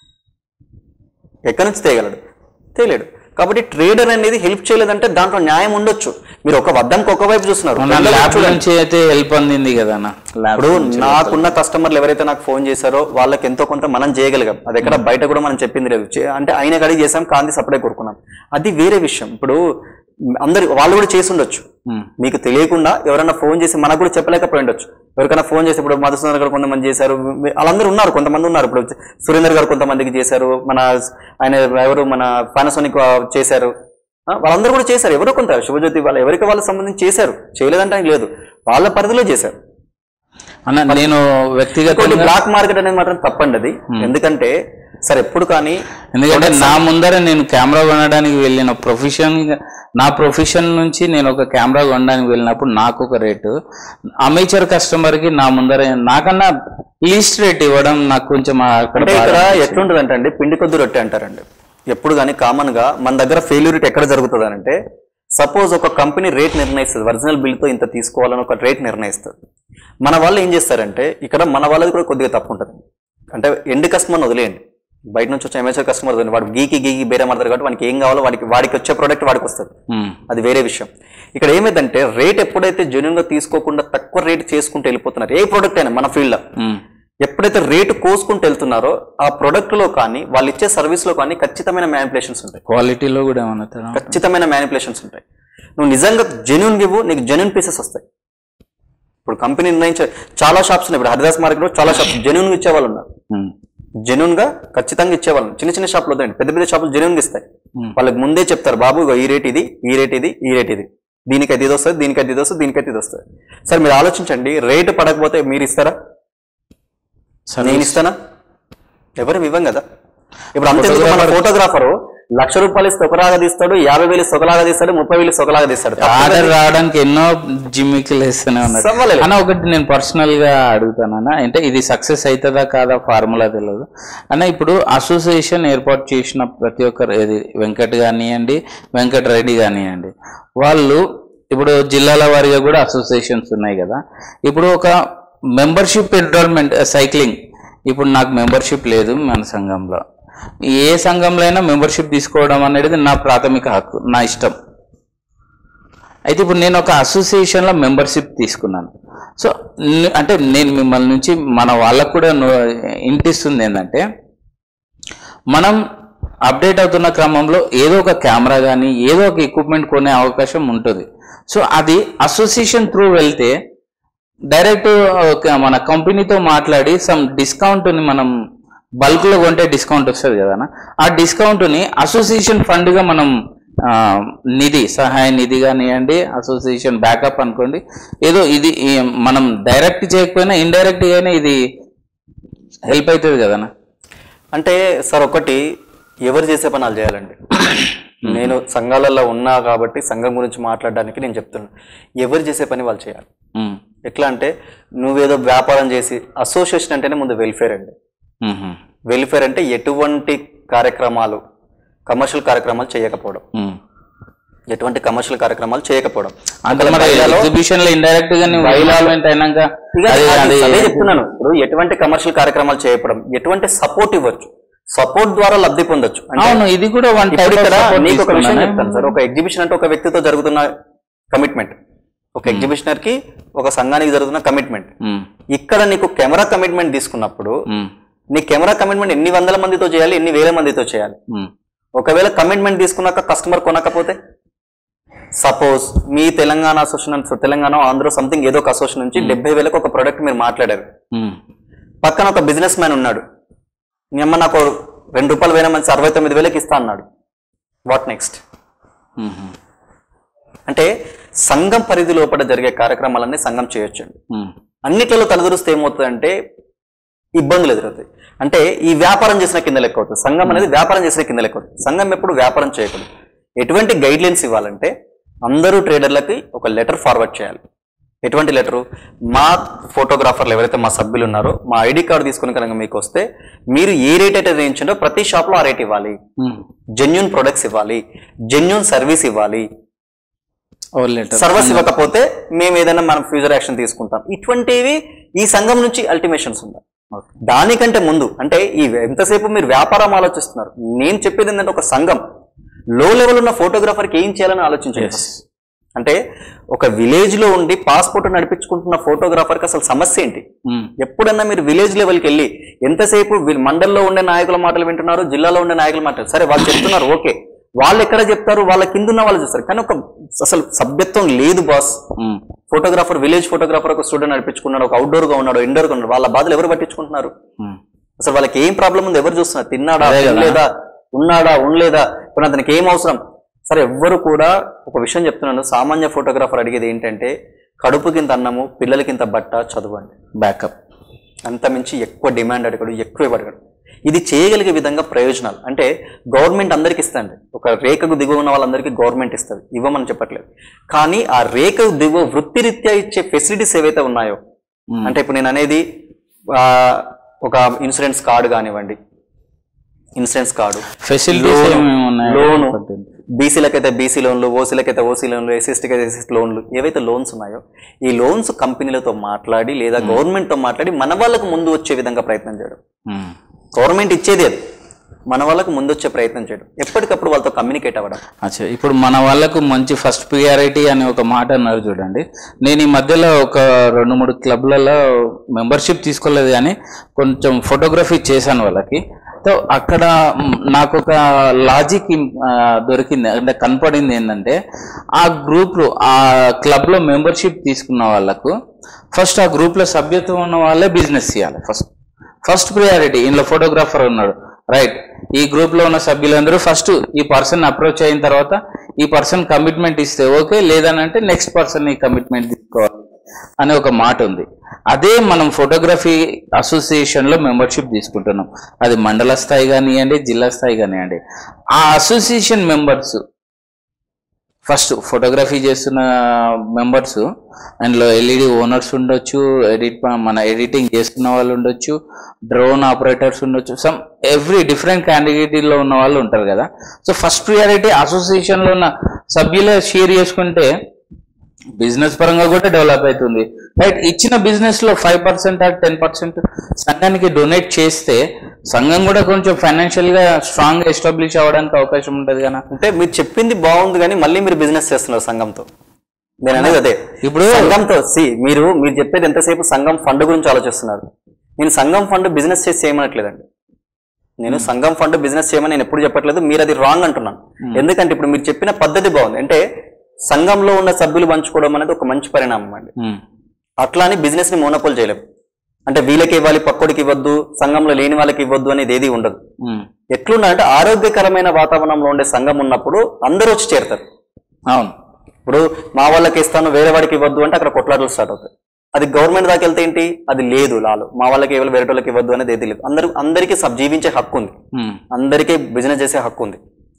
ఎక్కడి నుంచి తేగలడు తేలేడు కాబట్టి ట్రేడర్ అనేది హెల్ప్ చేయలేదంటే దాంట్లో న్యాయం ఉండొచ్చు మీరు ఒక వద్దంకి ఒక వైపు చూస్తున్నారు మొన్న రెండో వైపు ల్యాబ్ చూడండి. నుంచి అయితే హెల్ప్ అందింది కదా అన్న ల్యాబ్ ఇప్పుడు నాకున్న కస్టమర్లు ఎవరైతే నాకు ఫోన్ చేశారో వాళ్ళకి ఎంతో కొంత మనం చేయగలిగాం అది ఎక్కడ బయట కూడా మనం చెప్పింది లేదు చే- అంటే ఆయన కడిగి చేసాం కాంతి సపడే కోరుకున్నాం అది వేరే విషయం ఇప్పుడు అందరు వాళ్ళు కూడా చేసి ఉండొచ్చు ఉమ్, మీకు తెలియకుండా ఎవరైనా ఫోన్ చేసి మనకు కూడా చెప్పలేకపోయి ఉండొచ్చు ఎవరికైనా ఫోన్ చేసి ఇప్పుడు మధుసూదన్ గారు కొంతమంది చేశారు వాళ్ళందరూ ఉన్నారు కొంతమంది ఉన్నారు ఇప్పుడు సురేందర్ గారు కొంతమందికి చేశారు మన ఆయన ఎవరు మన పానసోనిక్ చేశారు ఆ, వాళ్ళందరూ కూడా చేశారు ఎవరో కొంత శుభజ్యోతి వాళ్ళు ఎవరికి వాళ్ళు సంబంధించి చేశారు చేయలేదంటే లేదు వాళ్ళ పరిధిలో చేశారు అన్న నేను ఇంకోటి వ్యక్తిగతంగా బ్లాక్ మార్కెట్ అనేది మాత్రం తప్పండి అది ఎందుకంటే సరే ఎప్పుడు కానీ ఎందుకంటే నా ముందర నేను కెమెరా కొనడానికి వెళ్ళిన ప్రొఫెషన్ నా ప్రొఫెషన్ నుంచి నేను ఒక కెమెరా కొనడానికి వెళ్ళినప్పుడు నాకు ఒక రేటు అమేచర్ కస్టమర్ కి నా ముందర నాకన్నా లీస్ట్ రేట్ ఇవ్వడం నాకు కొంచెం అక్కడ అంటే ఇక్కడ బాధ ఎట్లుంటది అండి పిండి కొద్ది రొట్టె అంటారండి ఎప్పుడు కానీ కామన్ గా మన దగ్గర ఫెయిల్యూరిటీ ఎక్కడ జరుగుతుంది అంటే సపోజ్ ఒక కంపెనీ రేట్ నిర్ణయిస్తుంది ఒరిజినల్ బిల్ తో ఇంత తీసుకోవాలని ఒక రేట్ నిర్ణయిస్తుంది మన వాళ్ళు ఏం చేస్తారంటే ఇక్కడ మన వాళ్ళది కూడా కొద్దిగా తప్పు ఉంటుంది అంటే ఎండ్ కస్టమర్ని వదిలేయండి బయట నుంచి వచ్చే ఎంఎస్ఆర్ కస్టమర్ వాడు గీకి గీకి బేరే మాడతారు కాబట్టి వాడికి ఏం కావాలో వాడికి వాడికి వచ్చే ప్రోడక్ట్ వాడికి వస్తుంది ఉమ్, అది వేరే విషయం ఇక్కడ ఏమైందంటే రేట్ ఎప్పుడైతే జెన్యున్ గా తీసుకోకుండా తక్కువ రేట్ చేసుకుంటూ వెళ్ళిపోతున్నారు ఏ ప్రోడక్ట్ అయినా మన ఫీల్డ్ లో ఉమ్, ఎప్పుడైతే రేటు కోసుకుంటూ వెళ్తున్నారో ఆ ప్రొడక్ట్ లో కానీ వాళ్ళు ఇచ్చే సర్వీస్ లో కానీ ఖచ్చితమైన మ్యానిపులేషన్స్ ఉంటాయి క్వాలిటీలో కూడా ఏమన్నా తేడా ఉంటుందా? ఖచ్చితమైన మ్యానిపులేషన్స్ ఉంటాయి నువ్వు నిజంగా జెన్యున్ ఇవ్వు నీకు జెన్యున్ పీసెస్ వస్తాయి ఇప్పుడు కంపెనీ నిర్ణయించే చాలా షాప్స్ ఉన్నాయి ఇప్పుడు హరిదాస్ మార్కెట్లో చాలా షాప్స్ జెన్యున్ ఇచ్చే వాళ్ళు ఉన్నారు ఉమ్, జెన్యున్ గా ఖచ్చితంగా ఇచ్చేవాళ్ళు చిన్న చిన్న షాపులు వద్దండి పెద్ద పెద్ద షాపులు జెన్యున్ ఇస్తాయి Hmm. వాళ్ళకి ముందే చెప్తారు బాబు ఇగో ఈ రేట్ ఇది ఈ రేట్ ఇది ఈ రేట్ ఇది దీనికైతే ఇది వస్తుంది దీనికైతే ఇది వస్తుంది దీనికైతే ఇది వస్తుంది సరే మీరు ఆలోచించండి రేటు పడకపోతే మీరు ఇస్తారా సరే నేను ఇస్తానా ఎవరు ఇవ్వం కదా ఇప్పుడు అంతే మన ఫోటోగ్రాఫర్ లక్ష రూపాయలు ఇస్తే ఒకలాగా తీస్తాడు యాభై వేలు ఇస్తే ఒకలాగా తీస్తాడు ముప్పై వేలు ఇస్తే ఒకలాగా తీస్తాడు ఆర్డర్ రావడానికి ఎన్నో జిమ్మిక్లు వేస్తూనే ఉన్నారు సవాలేదు. అన్న ఒకటి నేను పర్సనల్ గా అడుగుతానన్న అంటే ఇది సక్సెస్ అవుతుందా కాదా ఫార్ములా తెలియదు అన్న ఇప్పుడు అసోసియేషన్ ఏర్పాటు చేసిన ప్రతి ఒక్కరు ఇది వెంకట్ కానివ్వండి వెంకట్ రెడ్డి కానివ్వండి వాళ్ళు ఇప్పుడు జిల్లాల వారీగా కూడా అసోసియేషన్స్ ఉన్నాయి కదా ఇప్పుడు ఒక మెంబర్షిప్ ఎన్రోల్మెంట్ సైక్లింగ్ ఇప్పుడు నాకు మెంబర్షిప్ లేదు మన సంఘంలో ఏ సంఘంలో అయినా మెంబర్షిప్ తీసుకోవడం అనేది నా ప్రాథమిక హక్కు నా ఇష్టం అయితే ఇప్పుడు నేను ఒక అసోసియేషన్లో మెంబర్షిప్ తీసుకున్నాను సో ని- అంటే నేను మిమ్మల్ని నుంచి మన వాళ్ళకు కూడా ను- ఇంటిస్తుంది ఏంటంటే మనం అప్డేట్ అవుతున్న క్రమంలో ఏదో ఒక కెమెరా కానీ ఏదో ఒక ఎక్విప్మెంట్ కొనే అవకాశం ఉంటుంది సో అది అసోసియేషన్ త్రూ వెళ్తే డైరెక్ట్ ఒక మన కంపెనీతో మాట్లాడి సమ్ డిస్కౌంట్ని మనం బల్క్లో కొంటే డిస్కౌంట్ వస్తుంది కదా ఆ డిస్కౌంట్ని అసోసియేషన్ ఫండ్గా మనం ఆ, నిధి సహాయ నిధి కానివ్వండి అసోసియేషన్ బ్యాకప్ అనుకోండి ఏదో ఇది ఈ మనం డైరెక్ట్ చేయకపోయినా ఇండైరెక్ట్ అయినా ఇది హెల్ప్ అవుతుంది కదనా అంటే సార్ ఒకటి ఎవరు చేసే పని వాళ్ళు చేయాలండి నేను సంఘాలలో ఉన్నా కాబట్టి సంఘం గురించి మాట్లాడడానికి నేను చెప్తున్నాను ఎవరు చేసే పని వాళ్ళు చేయాలి ఉమ్, ఎట్లా అంటే నువ్వేదో వ్యాపారం చేసి అసోసియేషన్ అంటేనే ముందు వెల్ఫేర్ అండి ఉమ్, వెల్ఫేర్ అంటే ఎటువంటి కార్యక్రమాలు కమర్షియల్ కార్యక్రమాలు చేయకపోవడం ఉమ్. ఎటువంటి కమర్షియల్ కార్యక్రమాలు చేయకపోవడం అంటే మరి ఎగ్జిబిషన్ లో ఇండైరెక్ట్ గా నువ్వు ఇన్వాల్వ్మెంట్ అయినాక ఇక అది అది- అది అదే చెప్తున్నాను ఇప్పుడు ఎటువంటి కమర్షియల్ కార్యక్రమాలు చేయకపోవడం ఎటువంటి సపోర్ట్ ఇవ్వచ్చు సపోర్ట్ ద్వారా లబ్ధి పొందొచ్చు అంటే అవును ఇది కూడా వన్ ఇప్పుడు టైప్ ఇక్కడ నీకు ఒక విషయం చెప్తాను సార్ ఒక ఎగ్జిబిషన్ అంటే ఒక వ్యక్తితో జరుగుతున్న కమిట్మెంట్ ఒక ఎగ్జిబిషనర్ కి ఒక సంఘానికి జరుగుతున్న కమిట్మెంట్ ఇక్కడ నీకు కెమెరా కమిట్మెంట్ తీసుకున్నప్పుడు నీ కెమెరా కమిట్మెంట్ ఎన్ని వందల మందితో చేయాలి ఎన్ని వేల మందితో చేయాలి ఒకవేళ కమిట్మెంట్ తీసుకున్నాక కస్టమర్ కొనకపోతే సపోజ్ మీ తెలంగాణ అసోసియేషన్ తెలంగాణ ఆంధ్ర సంథింగ్ ఏదో ఒక అసోసియేషన్ నుంచి డెబ్బై వేలకు ఒక ప్రోడక్ట్ మీరు మాట్లాడారు పక్కన ఒక బిజినెస్ మ్యాన్ ఉన్నాడు మీ అమ్మ నాకు రెండు రూపాయలు వేల మంచి అరవై తొమ్మిది వేలకు ఇస్తా అన్నాడు వాట్ నెక్స్ట్ అంటే సంఘం పరిధి లోపల జరిగే కార్యక్రమాలన్నీ సంఘం చేయొచ్చండి అన్నిట్లలో తలదూరుస్తే ఏమవుతుందంటే ఇబ్బందులు ఎదురవుతాయి అంటే ఈ వ్యాపారం చేసిన కింద లెక్క అవుతుంది సంఘం అనేది వ్యాపారం చేసిన కింద లెక్క అవుతుంది సంఘం ఎప్పుడు వ్యాపారం చేయకూడదు ఎటువంటి గైడ్ లైన్స్ ఇవ్వాలంటే అందరూ ట్రేడర్లకి ఒక లెటర్ ఫార్వర్డ్ చేయాలి ఎటువంటి లెటరు మా ఫోటోగ్రాఫర్లు ఎవరైతే మా సభ్యులు ఉన్నారో మా ఐడి కార్డు తీసుకుని కనుక మీకు వస్తే మీరు ఏ రేట్ అయితే వేయించిండో ప్రతి షాప్లో ఆ రేట్ ఇవ్వాలి జెన్యున్ ప్రొడక్ట్స్ ఇవ్వాలి జెన్యున్ సర్వీస్ ఇవ్వాలి ఓ లెటర్ సర్వీస్ ఇవ్వకపోతే మేము ఏదైనా మనం ఫ్యూచర్ యాక్షన్ తీసుకుంటాం ఇటువంటివి ఈ సంఘం నుంచి అల్టిమేషన్స్ ఉన్నాయి దానికంటే ముందు అంటే ఈ ఎంతసేపు మీరు వ్యాపారం ఆలోచిస్తున్నారు నేను చెప్పేది ఏంటంటే ఒక సంఘం లో లెవెల్ ఉన్న ఫోటోగ్రాఫర్కి ఏం చేయాలని ఆలోచించాలి అంటే ఒక విలేజ్ లో ఉండి పాస్పోర్ట్ నడిపించుకుంటున్న ఫోటోగ్రాఫర్కి అసలు సమస్య ఏంటి ఎప్పుడన్నా మీరు విలేజ్ లెవెల్కి వెళ్ళి ఎంతసేపు వీళ్ళు మండల్లో ఉండే నాయకుల మాటలు వింటున్నారు జిల్లాలో ఉండే నాయకుల మాటలు సరే వాళ్ళు చెప్తున్నారు ఓకే వాళ్ళు ఎక్కడ చెప్తారు వాళ్ళ కింద ఉన్న వాళ్ళు చూస్తారు కానీ ఒక అసలు సభ్యత్వం లేదు బాస్ ఫోటోగ్రాఫర్ విలేజ్ ఫోటోగ్రాఫర్ ఒక స్టూడెంట్ నడిపించుకున్నాడు ఒక అవుట్డోర్ గా ఉన్నాడు ఇండోర్ గా ఉన్నాడు వాళ్ళ బాధలు ఎవరు పట్టించుకుంటున్నారు అసలు వాళ్ళకి ఏం ప్రాబ్లం ఉంది ఎవరు చూస్తున్నారు తిన్నాడా అదే కదా. తినలేదా ఉన్నాడా ఉండలేదా ఇప్పుడు అతనికి ఏం అవసరం సరే ఎవ్వరు కూడా ఒక విషయం చెప్తున్నాను సామాన్య ఫోటోగ్రాఫర్ అడిగేది ఏంటంటే కడుపుకింత అన్నము పిల్లలకింత బట్ట చదవండి బ్యాకప్ అంత మించి ఎక్కువ డిమాండ్ అడగడు ఎక్కువ అడగడు ఇది చేయగలిగే విధంగా ప్రయోజనాలు అంటే గవర్నమెంట్ అందరికి ఇస్తుంది ఒక రేఖకు దిగువ ఉన్న వాళ్ళందరికీ గవర్నమెంట్ ఇస్తుంది ఇవ్వమని చెప్పట్లేదు కానీ ఆ రేఖకు దిగువ వృత్తిరీత్యా ఇచ్చే ఫెసిలిటీస్ ఏవైతే ఉన్నాయో అంటే ఇప్పుడు నేను అనేది ఆ, ఒక ఇన్సూరెన్స్ కార్డు కానివ్వండి ఇన్సూరెన్స్ కార్డు ఫెసిలిటీస్ ఏమేమి ఉన్నాయి లోను బీసీలకైతే బీసీ లోన్లు ఓసీలకైతే ఓసీ లోన్లు ఎస్సీస్టీకి అయితే ఎస్సీ లోన్లు ఏవైతే లోన్స్ ఉన్నాయో ఈ లోన్స్ కంపెనీలతో మాట్లాడి లేదా గవర్నమెంట్తో మాట్లాడి మన వాళ్ళకు ముందు వచ్చే విధంగా ప్రయత్నం చేయడం గవర్నమెంట్ ఇచ్చేది అది మన వాళ్ళకు ముందొచ్చే ప్రయత్నం చేయడం ఎప్పటికప్పుడు వాళ్ళతో కమ్యూనికేట్ అవ్వడం అచ్చా ఇప్పుడు మన వాళ్ళకు మంచి ఫస్ట్ ప్రియారిటీ అనే ఒక మాట అన్నారు చూడండి నేను ఈ మధ్యలో ఒక రెండు మూడు క్లబ్లలో మెంబర్షిప్ తీసుకోలేదు కానీ కొంచెం ఫోటోగ్రఫీ చేశాను వాళ్ళకి సో అక్కడ మ్, నాకు ఒక లాజిక్ దొరికింది అంటే కనపడింది ఏంటంటే ఆ గ్రూప్లో ఆ క్లబ్లో మెంబర్షిప్ తీసుకున్న వాళ్ళకు ఫస్ట్ ఆ గ్రూప్లో సభ్యత్వం ఉన్న వాళ్ళే బిజినెస్ చేయాలి ఫస్ట్ ఫస్ట్ ప్రియారిటీ ఇందులో ఫోటోగ్రాఫర్ ఉన్నాడు రైట్ ఈ గ్రూప్ లో ఉన్న సభ్యులందరూ ఫస్ట్ ఈ పర్సన్ అప్రోచ్ అయిన తర్వాత ఈ పర్సన్ కమిట్మెంట్ ఇస్తే ఓకే లేదనంటే నెక్స్ట్ పర్సన్ ఈ కమిట్మెంట్ తీసుకోవాలి అనే ఒక మాట ఉంది అదే మనం ఫోటోగ్రఫీ అసోసియేషన్ లో మెంబర్షిప్ తీసుకుంటున్నాం అది మండల స్థాయి కానివ్వండి జిల్లా స్థాయి కానివ్వండి ఆ అసోసియేషన్ మెంబర్స్ ఫస్ట్ ఫోటోగ్రఫీ చేస్తున్న మెంబర్స్ అందులో ఎల్ఈడి ఓనర్స్ ఉండొచ్చు ఎడిట్ మన ఎడిటింగ్ చేస్తున్న వాళ్ళు ఉండొచ్చు డ్రోన్ ఆపరేటర్స్ ఉండొచ్చు సమ్ ఎవ్రీ డిఫరెంట్ క్యాండిడేట్లో ఉన్న వాళ్ళు ఉంటారు కదా సో ఫస్ట్ ప్రియారిటీ అసోసియేషన్లో ఉన్న సభ్యులే షేర్ చేసుకుంటే బిజినెస్ పరంగా కూడా డెవలప్ అవుతుంది రైట్ ఇచ్చిన బిజినెస్ లో five percent or ten percent సంఘానికి డొనేట్ చేస్తే సంఘం కూడా కొంచెం ఫైనాన్షియల్ గా స్ట్రాంగ్ గా ఎస్టాబ్లిష్ అవ్వడానికి అవకాశం ఉంటుంది కదా అంటే మీరు చెప్పింది బాగుంది కానీ మళ్ళీ మీరు బిజినెస్ చేస్తున్నారు సంఘంతో నేను అనేది అదే ఇప్పుడు సంఘంతో సి మీరు మీరు చెప్పేది ఎంతసేపు సంఘం ఫండ్ గురించి ఆలోచిస్తున్నారు నేను సంఘం ఫండ్ బిజినెస్ చేసి చేయమనట్లేదండి నేను సంఘం ఫండ్ బిజినెస్ చేయమని నేను ఎప్పుడు చెప్పట్లేదు మీరు అది రాంగ్ అంటున్నాను ఎందుకంటే ఇప్పుడు మీరు చెప్పిన పద్ధతి బాగుంది అంటే సంఘంలో ఉన్న సభ్యులు పంచుకోవడం అనేది ఒక మంచి పరిణామం అండి ఉమ్, అట్లా అని బిజినెస్ ని మోనోపోల్ చేయలేము అంటే వీళ్ళకి ఇవ్వాలి పక్కోడికి ఇవ్వద్దు సంఘంలో లేని వాళ్ళకి ఇవ్వద్దు అనేది ఏది ఉండదు ఉమ్, ఎట్లున్నారంటే ఆరోగ్యకరమైన వాతావరణంలో ఉండే సంఘం ఉన్నప్పుడు అందరూ వచ్చి చేరుతారు అవును ఇప్పుడు మా వాళ్ళకి ఇస్తాను వేరే వాడికి ఇవ్వద్దు అంటే అక్కడ కొట్లాటలు స్టార్ట్ అవుతాయి అది గవర్నమెంట్ దాకా వెళ్తే ఏంటి అది లేదు లాలు మా వాళ్ళకి ఇవ్వాలి వేరే వాళ్ళకి ఇవ్వద్దు అనేది ఏది లేదు అందరూ అందరికీ సబ్ జీవించే హక్కు ఉంది ఉమ్, అందరికీ బిజినెస్ చేసే హక్కు ఉంది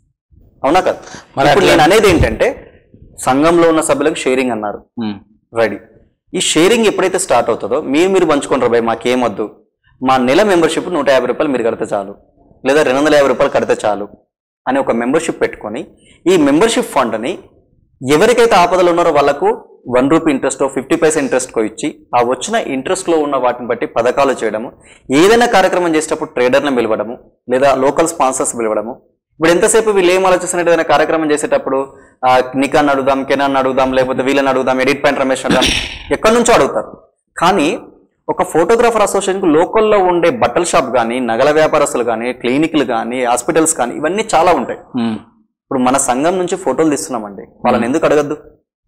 అవునా కదా మరి ఇప్పుడు అట్లా- నేను అనేది ఏంటంటే సంఘంలో ఉన్న సభ్యులకు షేరింగ్ అన్నారు ఉమ్, రెడీ ఈ షేరింగ్ ఎప్పుడైతే స్టార్ట్ అవుతుందో మీరు మీరు పంచుకుంటారు భయ్ మాకేమొద్దు మా నెల మెంబర్షిప్ నూట యాభై రూపాయలు మీరు కడితే చాలు లేదా రెండు వందల యాభై రూపాయలు కడితే చాలు అని ఒక మెంబర్షిప్ పెట్టుకొని ఈ మెంబర్షిప్ ఫండ్ని ఎవరికైతే ఆపదలు ఉన్నారో వాళ్ళకు one rupee interest fifty paisa ఇంట్రెస్ట్కో ఇచ్చి ఆ వచ్చిన ఇంట్రెస్ట్లో ఉన్న వాటిని బట్టి పథకాలు చేయడము ఏదైనా కార్యక్రమం చేసేటప్పుడు ట్రేడర్ని పిలవడము లేదా లోకల్ స్పాన్సర్స్ పిలవడము ఇప్పుడు ఎంతసేపు వీళ్ళు ఏం ఆలోచిస్తున్నట్టు ఏదైనా కార్యక్రమం చేసేటప్పుడు ఆ, నికాన్ అడుగుదాం కెనాన్ అడుగుదాం లేకపోతే వీళ్ళని అడుగుదాం ఎడిట్ పాయింట్ రమేష్ అడుగుదాం ఎక్కడి నుంచో అడుగుతారు కానీ ఒక ఫోటోగ్రాఫర్ అసోసియేషన్కి లోకల్లో ఉండే బట్టల షాప్ కానీ నగల వ్యాపారస్తులు కానీ క్లినిక్లు కానీ హాస్పిటల్స్ కానీ ఇవన్నీ చాలా ఉంటాయి ఉమ్, ఇప్పుడు మన సంఘం నుంచి ఫోటోలు తీస్తున్నామండి వాళ్ళని ఎందుకు అడగద్దు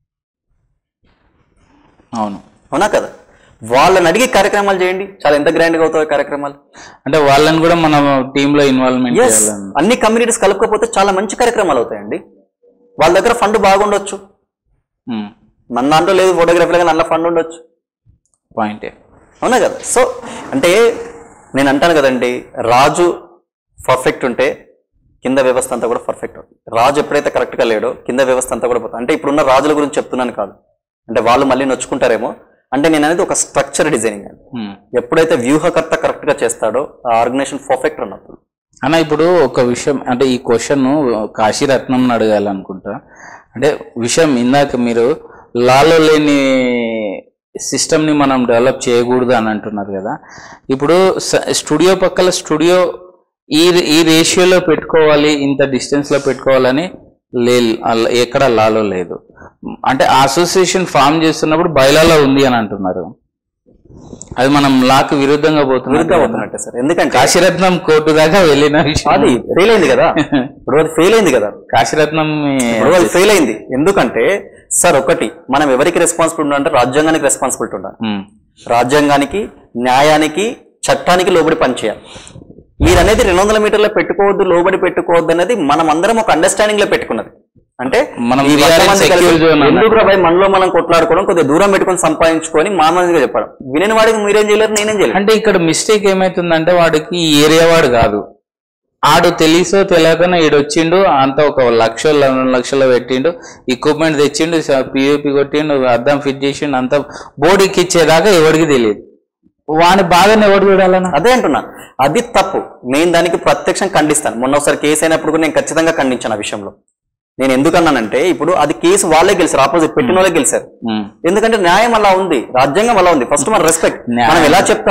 అవును అవునా కదా వాళ్ళని అడిగి కార్యక్రమాలు చేయండి చాలా ఎంత గ్రాండ్గా అవుతాయి కార్యక్రమాలు అంటే వాళ్ళని కూడా మనం టీమ్ లో ఇన్వాల్వ్మెంట్ ఎస్ చేయాలని అన్ని కమ్యూనిటీస్ కలుపుకపోతే చాలా మంచి కార్యక్రమాలు అవుతాయండి వాళ్ళ దగ్గర ఫండ్ బాగుండొచ్చు ఉమ్, మన దాంట్లో లేదు ఫోటోగ్రఫీలో కానీ అందులో ఫండ్ ఉండొచ్చు పాయింటే అవునా కదా సో అంటే నేను అంటాను కదండి రాజు పర్ఫెక్ట్ ఉంటే కింద వ్యవస్థ అంతా కూడా పర్ఫెక్ట్ అవుతుంది రాజు ఎప్పుడైతే కరెక్ట్గా లేడో కింద వ్యవస్థ అంతా కూడా పోతుంది అంటే ఇప్పుడున్న రాజుల గురించి చెప్తున్నాను కాదు అంటే వాళ్ళు మళ్ళీ నొచ్చుకుంటారేమో అంటే నేను అనేది ఒక స్ట్రక్చర్ డిజైనింగ్ అండి ఉమ్. ఎప్పుడైతే వ్యూహకర్త కరెక్ట్గా చేస్తాడో ఆ ఆర్గనైజేషన్ పర్ఫెక్ట్ అన్నప్పుడు అన్న ఇప్పుడు ఒక విషయం అంటే ఈ క్వశ్చన్ కాశీరత్నం అడగాలనుకుంటా అంటే విషయం ఇందాక మీరు లాలో లేని సిస్టమ్ ని మనం డెవలప్ చేయకూడదు అని అంటున్నారు కదా ఇప్పుడు స- స్టూడియో పక్కల స్టూడియో ఈ ఈ రేషియోలో పెట్టుకోవాలి ఇంత డిస్టెన్స్ లో పెట్టుకోవాలని లే అల్ల- ఎక్కడ లాలో లేదు అంటే అసోసియేషన్ ఫామ్ చేస్తున్నప్పుడు బయలాలో ఉంది అని అంటున్నారు అది మనం లాకు విరుద్ధంగా పోతుంది విరుద్ధం అవుతున్నట్టే సార్ ఎందుకంటే కాశీరత్నం కోర్టు దాకా వెళ్ళిన విషయం అది ఫెయిల్ అయింది కదా ఇప్పుడు అది ఫెయిల్ అయింది కదా కాశీరత్నం ఇప్పుడు అది ఫెయిల్ అయింది ఎందుకంటే సార్ ఒకటి మనం ఎవరికి రెస్పాన్సిబిలిటీ ఉండాలంటే రాజ్యాంగానికి రెస్పాన్సిబిలిటీ ఉండాలి ఉమ్, రాజ్యాంగానికి న్యాయానికి చట్టానికి లోబడి పనిచేయాలి మీరు అనేది రెండు వందల మీటర్లో పెట్టుకోవద్దు లోబడి పెట్టుకోవద్దు అనేది మనం అందరం ఒక అండర్స్టాండింగ్ లో పెట్టుకున్నది అంటే మనం ఈ we are వంద in మంది secure కలిసి zone అన్నట్టు. ఎందుకు రాబాయ్ మనలో మనం కొట్లాడుకోవడం కొద్దిగా దూరం పెట్టుకొని సంపాదించుకొని మామూలుగా చెప్పడం వినని వాడికి మీరేం చేయలేరు నేనేం చేయలేరు అంటే ఇక్కడ మిస్టేక్ ఏమైతుందంటే వాడికి ఈ ఏరియా వాడు కాదు ఆడు తెలిసో తెలియకనో ఈడు వచ్చిండు అంత ఒక లక్ష రెండు లక్షలు పెట్టిండు ఎక్విప్మెంట్ తెచ్చిండు పిఓపి కొట్టిండు అద్దం ఫిట్ చేసిండు అంత బోర్డు ఎక్కిచ్చేదాకా ఎవరికి తెలియదు వాని బాగానే ఎవడు చూడాలన్నా అదే అంటున్నా అది తప్పు నేను దానికి ప్రత్యక్షం ఖండిస్తాను మొన్న ఒకసారి కేసు అయినప్పుడు కూడా నేను ఖచ్చితంగా ఖండించాను ఆ విషయంలో నేను ఎందుకన్నానంటే ఇప్పుడు అది కేసు వాళ్ళే గెలిచారు ఆపోజిట్ పెట్టిన వాళ్ళే గెలిచారు ఉమ్, ఎందుకంటే న్యాయం అలా ఉంది రాజ్యాంగం అలా ఉంది ఫస్ట్ మన రెస్పెక్ట్ న్యాయం. మనం ఎలా చెప్తామో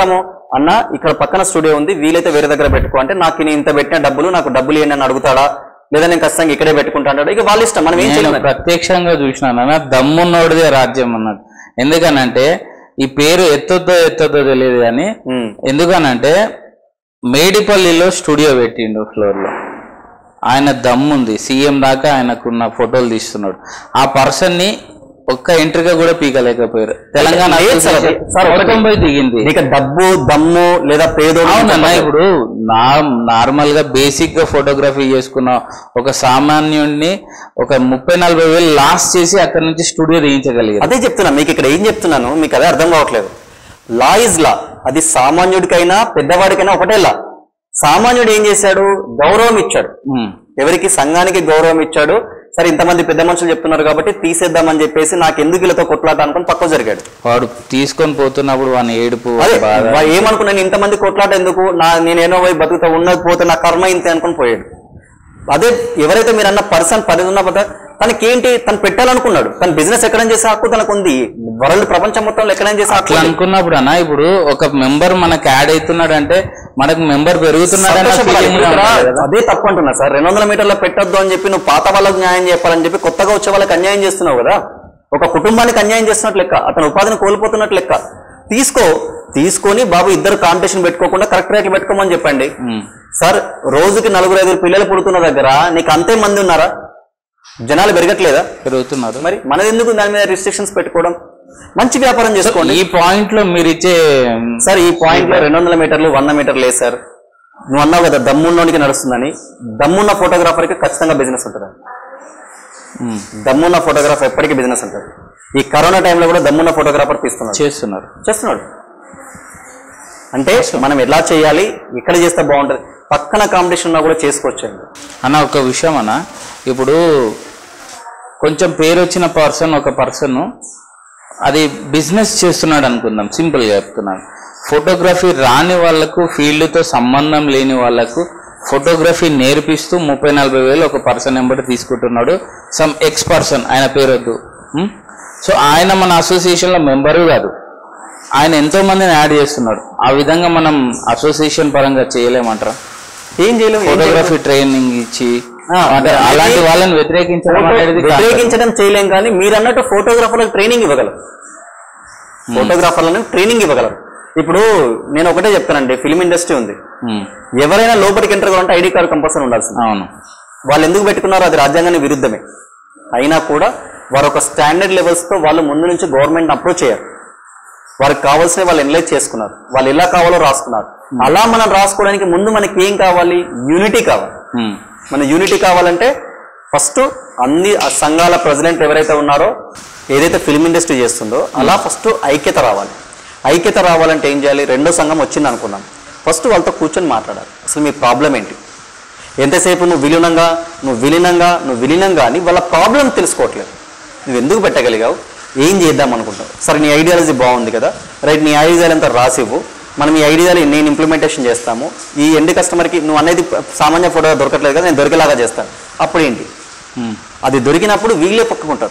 అన్న ఇక్కడ పక్కన స్టూడియో ఉంది వీలైతే వేరే దగ్గర పెట్టుకో అంటే నాకు నేను ఇంత పెట్టిన డబ్బులు నాకు డబ్బులు ఏంటి అని అడుగుతాడా లేదా నేను ఖచ్చితంగా ఇక్కడే పెట్టుకుంటా అంటాడు ఇక వాళ్ళ ఇష్టం మనం ఏం నేను చేయలేము ప్రత్యక్షంగా చూసినాను అన్న దమ్మున్నోడిదే రాజ్యం అన్నది ఎందుకనంటే ఈ పేరు ఎత్తొద్దో ఎత్తొద్దో తెలియదు కానీ ఉమ్. ఎందుకనంటే మేడిపల్లిలో స్టూడియో పెట్టిండు ఫ్లోర్ లో ఆయన దమ్ముంది సీఎం దాకా ఆయనకున్న ఫోటోలు తీస్తున్నాడు ఆ పర్సన్ ని ఒక్క ఎంట్రీగా కూడా పీకలేకపోయారు తెలంగాణ లేదు సార్, అసోసియేషన్ సార్, ఒకటి. మొత్తం పోయి దిగింది నీకు డబ్బు దమ్ము లేదా పేదోడు అవునన్నా ఇప్పుడు నా నార్మల్ గా బేసిక్ గా ఫోటోగ్రఫీ చేసుకున్న ఒక సామాన్యుడిని ఒక ముప్పై నలభై వేలు లాస్ చేసి అక్కడ నుంచి స్టూడియో తీయించగలిగారు అదే చెప్తున్నా మీకు ఇక్కడ ఏం చెప్తున్నాను మీకు అదే అర్థం కావట్లేదు లా ఇస్ లా అది సామాన్యుడికైనా పెద్దవాడికైనా ఒకటే లా సామాన్యుడు ఏం చేశాడు గౌరవం ఇచ్చాడు ఉమ్. ఎవరికి సంఘానికి గౌరవం ఇచ్చాడు సరే ఇంతమంది పెద్ద మనుషులు చెప్తున్నారు కాబట్టి తీసేద్దామని చెప్పేసి నాకు ఎందుకు వీళ్ళతో కొట్లాట అనుకుని పక్కకు జరిగాడు వాడు తీసుకొని పోతున్నప్పుడు వాని ఏడుపు అదే బాధ వా- ఏమనుకున్నాను ఇంతమంది కొట్లాట ఎందుకు నా నేనేనో పోయి బతుకుతా ఉన్నది పోతే నా కర్మ ఇంతే అనుకుని పోయాడు అదే ఎవరైతే మీరు అన్న పర్సన్ పని ఉన్న పద తనకి ఏంటి తను పెట్టాలనుకున్నాడు తన బిజినెస్ ఎక్కడైనా చేసే హక్కు తనకు ఉంది వరల్డ్ ప్రపంచం మొత్తంలో ఎక్కడైనా చేసే హక్కు అట్లా ఉంది. అనుకున్నప్పుడు అన్న ఇప్పుడు ఒక మెంబర్ మనకి యాడ్ అవుతున్నాడు అంటే మనకు మెంబర్ పెరుగుతున్నాడు అన్న సంతోషపడాలి. feeling ఇప్పుడు ఉండాలి ఇక్కడ కదా. అదే తప్పు అంటున్నా సార్ రెండు వందల మీటర్ల పెట్టొద్దు అని చెప్పి నువ్వు పాత వాళ్ళకు న్యాయం చెప్పాలని చెప్పి కొత్తగా వచ్చే వాళ్ళకి అన్యాయం చేస్తున్నావు కదా ఒక కుటుంబానికి అన్యాయం చేస్తున్నట్లు లెక్క అతను ఉపాధిని కోల్పోతున్నట్లు లెక్క తీసుకో తీసుకొని బాబు ఇద్దరు కాంపిటీషన్ పెట్టుకోకుండా కరెక్ట్ రేట్లు పెట్టుకోమని చెప్పండి ఉమ్. సార్ రోజుకి నలుగురు ఐదుగురు పిల్లలు పుడుతున్న దగ్గర నీకు అంతే మంది ఉన్నారా జనాలు పెరగట్లేదా పెరుగుతున్నారు మరి మనది ఎందుకు దాని మీద రిస్ట్రిక్షన్స్ పెట్టుకోవడం మంచి వ్యాపారం చేసుకోండి ఈ పాయింట్ లో మీరు ఇచ్చే సార్ ఈ పాయింట్ లో రెండు వందల మీటర్లు వంద మీటర్లు లేదు సార్ నువ్వు అన్నావు కదా దమ్మున్నోడికి నడుస్తుందని దమ్మున్న ఫోటోగ్రాఫర్కి ఖచ్చితంగా బిజినెస్ ఉంటుంది ఉమ్, దమ్మున్న ఫోటోగ్రాఫర్ ఎప్పటికీ బిజినెస్ ఉంటుంది ఈ కరోనా టైంలో కూడా దమ్మున్న ఫోటోగ్రాఫర్ తీస్తున్నాడు చేస్తున్నారు చేస్తున్నాడు అంటే మనం ఎలా చేయాలి ఎక్కడ చేస్తే బాగుంటుంది పక్కన కాంపిటీషన్ ఉన్నా కూడా చేసుకోవచ్చండి అన్న ఒక విషయం అన్న ఇప్పుడు కొంచెం పేరు వచ్చిన పర్సన్ ఒక పర్సన్ అది బిజినెస్ చేస్తున్నాడు అనుకుందాం సింపుల్గా చెప్తున్నాను ఫోటోగ్రఫీ రాని వాళ్ళకు ఫీల్డ్తో సంబంధం లేని వాళ్ళకు ఫోటోగ్రఫీ నేర్పిస్తూ ముప్పై నలభై వేలు ఒక పర్సన్ వెంబడి తీసుకుంటున్నాడు సమ్ ఎక్స్ పర్సన్ ఆయన పేరు వద్దు సో ఆయన మన అసోసియేషన్లో మెంబరు కాదు ఆయన ఎంతో మందిని యాడ్ చేస్తున్నాడు ఆ విధంగా మనం అసోసియేషన్ పరంగా చేయలేమంటారా ఏం చేయలేము ఏం చేయలేము. ఫోటోగ్రఫీ ట్రైనింగ్ ఇచ్చి ఆ, అంటే అది- అలాంటి వాళ్ళని వ్యతిరేకించడం అనేది కాదు. వ్యతిరేకించడం చేయలేం కానీ మీరు అన్నట్టు ఫోటోగ్రాఫర్లకు ట్రైనింగ్ ఇవ్వగలరు ఫోటోగ్రాఫర్లను ట్రైనింగ్ ఇవ్వగలరు ఇప్పుడు నేను ఒకటే చెప్తానండి ఫిల్మ్ ఇండస్ట్రీ ఉంది ఉమ్, ఎవరైనా లోపలికి ఎంటర్ కావాలంటే ఐడి కార్డు కంపల్సరీ ఉండాల్సింది అవును వాళ్ళు ఎందుకు పెట్టుకున్నారో అది రాజ్యాంగానికి విరుద్ధమే అయినా కూడా వారు ఒక స్టాండర్డ్ లెవెల్స్ తో వాళ్ళు ముందు నుంచి గవర్నమెంట్ అప్రోచ్ అయ్యారు వారికి కావాల్సిన వాళ్ళు ఎనలైజ్ చేసుకున్నారు వాళ్ళు ఎలా కావాలో రాసుకున్నారు అలా మనం రాసుకోవడానికి ముందు మనకి ఏం కావాలి యూనిటీ కావాలి ఉమ్, మన యూనిటీ కావాలంటే ఫస్ట్ అన్ని ఆ సంఘాల ప్రెసిడెంట్ ఎవరైతే ఉన్నారో ఏదైతే ఫిల్మ్ ఇండస్ట్రీ చేస్తుందో అలా ఫస్ట్ ఐక్యత రావాలి ఐక్యత రావాలంటే ఏం చేయాలి రెండో సంఘం వచ్చింది అనుకున్నాం ఫస్ట్ వాళ్ళతో కూర్చొని మాట్లాడాలి అసలు మీ ప్రాబ్లం ఏంటి ఎంతసేపు నువ్వు విలీనంగా నువ్వు విలీనంగా నువ్వు విలీనంగా అని వాళ్ళ ప్రాబ్లం తెలుసుకోవట్లేదు నువ్వు ఎందుకు పెట్టగలిగావు ఏం చేద్దాం అనుకుంటావు సరే నీ ఐడియాలజీ బాగుంది కదా రైట్ నీ ఐడియాలు అంతా రాసివ్వు మనం ఈ ఐడియాలు నేను ఇంప్లిమెంటేషన్ చేస్తాము ఈ ఎండ్ కస్టమర్కి నువ్వు అనేది సామాన్య ఫోటో దొరకట్లేదు కదా నేను దొరికేలాగా చేస్తాను అప్పుడు ఏంటి ఉమ్, అది దొరికినప్పుడు వీళ్ళే పక్కకుంటారు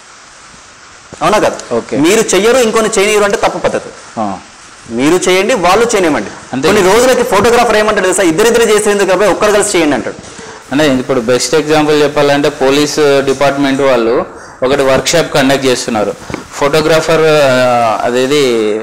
అవునా కదా ఓకే. మీరు చెయ్యరు ఇంకొని చేయనియరు అంటే తప్పు పద్ధతి ఆ, మీరు చేయండి వాళ్ళు చేయనివ్వండి అంతే. కొన్ని రోజులకి ఫోటోగ్రాఫర్ ఏమంటాడు తెలుసా ఇద్దరిద్దరు చేసేందుకు కాబట్టి ఒక్కరు కలిసి చేయండి అంటాడు అంటే ఇప్పుడు బెస్ట్ ఎగ్జాంపుల్ చెప్పాలంటే పోలీస్ డిపార్ట్మెంట్ వాళ్ళు ఒకటి వర్క్షాప్ కండక్ట్ చేస్తున్నారు ఫోటోగ్రాఫర్ అదేది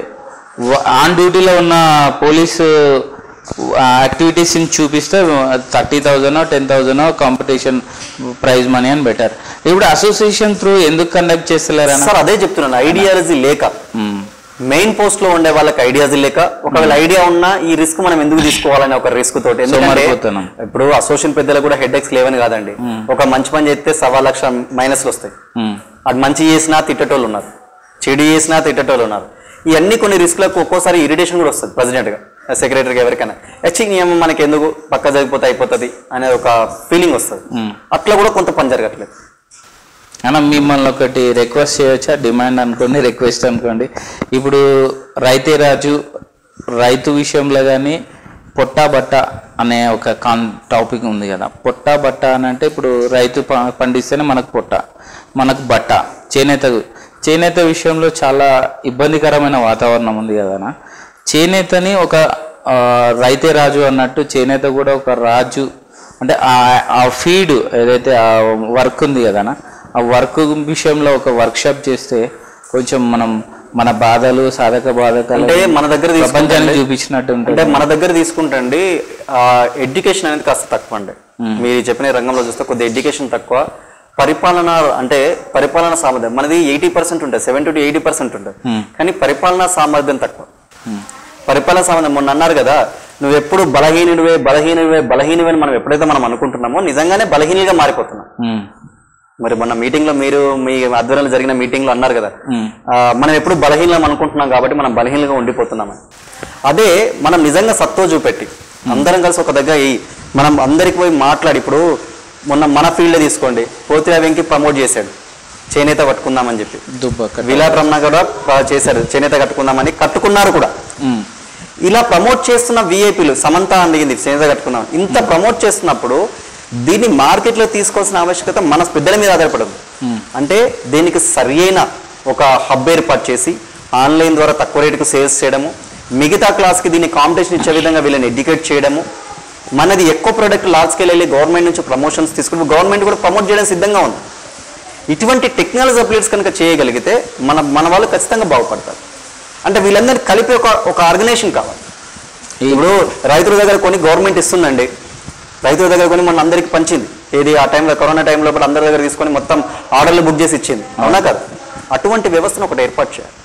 ఆన్ డ్యూటీలో ఉన్న పోలీసు యాక్టివిటీస్ని చూపిస్తే thirty thousand ten thousand competition prize money అని పెట్టారు ఇప్పుడు అసోసియేషన్ త్రూ ఎందుకు కండక్ట్ చేస్తలేరన్న సార్ అదే చెప్తున్నాను ఐడియాలజీ లేక ఉమ్, మెయిన్ మెయిన్ పోస్ట్ లో ఉండే వాళ్ళకి ఐడియాస్ లేక ఒకవేళ ఐడియా ఉన్నా ఈ రిస్క్ మనం ఎందుకు తీసుకోవాలని ఒక రిస్క్ తోటి ఎందుకంటే సోమరిపోతున్నాం. ఇప్పుడు అసోసియేషన్ పెద్దలకు కూడా హెడ్ ఎక్స్ లేవని కాదండి ఒక మంచి పని చేస్తే సవా లక్ష మైనస్లు వస్తాయి ఉమ్, అది మంచి చేసినా తిట్టేటోళ్ళు ఉన్నారు చెడు చేసినా తిట్టేటోళ్ళు ఉన్నారు ఇవన్నీ కొన్ని రిస్క్లకు ఒక్కోసారి ఇరిటేషన్ కూడా వస్తుంది ప్రెసిడెంట్ గా సెక్రటరీగా ఎవరికైనా హెచ్చింగ్ నియమం మనకి ఎందుకు పక్క జరిగిపోతే అయిపోతుంది అనే ఒక ఫీలింగ్ వస్తుంది ఉమ్. అట్లా కూడా కొంత పని జరగట్లేదు అన్న మిమ్మల్ని ఒకటి రిక్వెస్ట్ చేయొచ్చా డిమాండ్ అనుకోండి రిక్వెస్ట్ అనుకోండి ఇప్పుడు రైతే రాజు రైతు విషయంలో కానీ పొట్టా బట్ట అనే ఒక కాన్ టాపిక్ ఉంది కదా పొట్టా బట్ట అని అంటే ఇప్పుడు రైతు ప- పండిస్తేనే మనకు పొట్ట మనకు బట్ట చేనేత చేనేత విషయంలో చాలా ఇబ్బందికరమైన వాతావరణం ఉంది కదనా చేనేతని ఒక ఆ, రైతే రాజు అన్నట్టు చేనేత కూడా ఒక రాజు అంటే ఆ- ఆ ఫీడ్ ఏదైతే ఆ వర్క్ ఉంది కదనా ఆ వర్క్ విషయంలో ఒక వర్క్షాప్ చేస్తే కొంచెం మనం మన బాధలు సాధక బాధకాలు అంటే మన దగ్గర తీసుకుంటే ప్రపంచానికి చూపించినట్టు ఉంటుంది అంటే మన దగ్గర తీసుకుంటండి ఎడ్యుకేషన్ అనేది కాస్త తక్కువ అండి మీరు చెప్పిన రంగంలో చూస్తే కొద్దిగా ఎడ్యుకేషన్ తక్కువ పరిపాలన అంటే పరిపాలన సామర్థ్యం మనది ఎయిటీ పర్సెంట్ ఉంటుంది సెవెంటీ టు ఎయిటీ పర్సెంట్ ఉంటుంది కానీ పరిపాలనా సామర్థ్యం తక్కువ పరిపాలన సామర్థ్యం మొన్న అన్నారు కదా నువ్వు ఎప్పుడు బలహీనుడివే బలహీనుడివే బలహీనవే అని మనం ఎప్పుడైతే మనం అనుకుంటున్నామో నిజంగానే బలహీనులుగా మారిపోతున్నాం ఉమ్, మరి మొన్న మీటింగ్ లో మీరు మీ ఆధ్వర్యంలో జరిగిన మీటింగ్ లో అన్నారు కదా ఉమ్, ఆ, మనం ఎప్పుడు బలహీనం అనుకుంటున్నాం కాబట్టి మనం బలహీనంగా ఉండిపోతున్నామని అదే మనం నిజంగా సత్తో చూపెట్టి అందరం కలిసి ఒక దగ్గర ఈ మనం అందరికి పోయి మాట్లాడి ఇప్పుడు మొన్న మన ఫీల్డ్ తీసుకోండి పోతిరా వెంకి ప్రమోట్ చేశాడు చేనేత కట్టుకుందామని చెప్పి దుబ్బక విలాట్ రమణ కూడా ప్ర- చేశాడు చేనేత కట్టుకుందామని కట్టుకున్నారు కూడా ఉమ్, ఇలా ప్రమోట్ చేస్తున్న విఐపీలు సమంత అందిగింది చేనేత కట్టుకుందాం ఇంత ప్రమోట్ చేస్తున్నప్పుడు దీన్ని మార్కెట్లో తీసుకోవాల్సిన ఆవశ్యకత మన బిడ్డల మీద ఆధారపడదు అంటే దీనికి సరియైన ఒక హబ్ ఏర్పాటు చేసి ఆన్లైన్ ద్వారా తక్కువ రేటుకు సేల్స్ చేయడము మిగతా క్లాస్కి దీన్ని కాంపిటీషన్ ఇచ్చే విధంగా వీళ్ళని ఎడ్యుకేట్ చేయడము మనది ఎక్కువ ప్రోడక్ట్ లార్జ్ స్కేల్ వెళ్ళి గవర్నమెంట్ నుంచి ప్రమోషన్స్ తీసుకుని గవర్నమెంట్ కూడా ప్రమోట్ చేయడం సిద్ధంగా ఉంది ఇటువంటి టెక్నాలజీ అప్డేట్స్ కనుక చేయగలిగితే మన మన వాళ్ళు ఖచ్చితంగా బాగుపడతారు అంటే వీళ్ళందరినీ కలిపి ఒక ఒక ఆర్గనైజేషన్ కావాలి ఇప్పుడు రైతుల దగ్గర కొని గవర్నమెంట్ ఇస్తుందండి రైతుల దగ్గర కొని మన అందరికి పంచింది ఏది ఆ టైంలో కరోనా టైంలో కూడా అందరి దగ్గర తీసుకొని మొత్తం ఆర్డర్లు బుక్ చేసి ఇచ్చింది అవునా కదా అటువంటి వ్యవస్థను ఒకటి ఏర్పాటు చేయాలి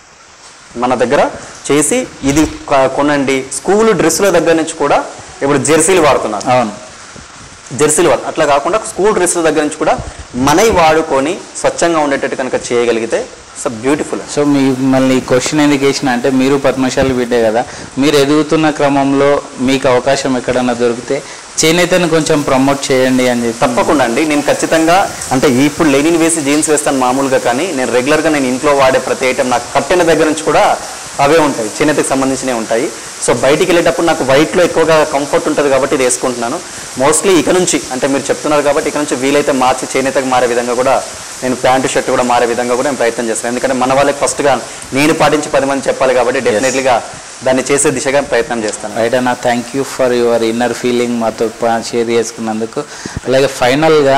మన దగ్గర చేసి ఇది క- కొనండి స్కూల్ డ్రెస్సుల దగ్గర నుంచి కూడా ఇప్పుడు జెర్సీలు వాడుతున్నారు అవును జెర్సీలు వాడు అట్లా కాకుండా స్కూల్ డ్రెస్సుల దగ్గర నుంచి కూడా మనవి వాడుకొని స్వచ్ఛంగా ఉండేటట్టు కనుక చేయగలిగితే సో బ్యూటిఫుల్ సో మీ మళ్ళీ క్వశ్చన్ ఎందుకు వేసిన అంటే మీరు పద్మశాలి బిడ్డే కదా మీరు ఎదుగుతున్న క్రమంలో మీకు అవకాశం ఎక్కడన్నా దొరికితే చేనేతను కొంచెం ప్రమోట్ చేయండి అని చెప్పి తప్పకుండా అండి నేను ఖచ్చితంగా అంటే ఇప్పుడు లెనిన్ వేసి జీన్స్ వేస్తాను మామూలుగా కానీ నేను రెగ్యులర్గా నేను ఇంట్లో వాడే ప్రతి ఐటమ్ నాకు కట్టిన దగ్గర నుంచి కూడా అవే ఉంటాయి చేనేతకు సంబంధించినవి ఉంటాయి సో బయటికి వెళ్ళేటప్పుడు నాకు వైట్లో ఎక్కువగా కంఫర్ట్ ఉంటుంది కాబట్టి ఇది వేసుకుంటున్నాను మోస్ట్లీ ఇక నుంచి అంటే మీరు చెప్తున్నారు కాబట్టి ఇక నుంచి వీలైతే మార్చి చేనేతకు మారే విధంగా కూడా నేను ప్యాంటు షర్ట్ కూడా మారే విధంగా కూడా నేను ప్రయత్నం చేస్తాను ఎందుకంటే మన వాళ్ళకి ఫస్ట్గా నేను పాటించి పది మంది చెప్పాలి కాబట్టి డెఫినెట్లీగా దాన్ని చేసే దిశగా ప్రయత్నం చేస్తాను రైట్ అన్న thank you for your inner feeling మాతో షేర్ చేసుకున్నందుకు అలాగే ఫైనల్గా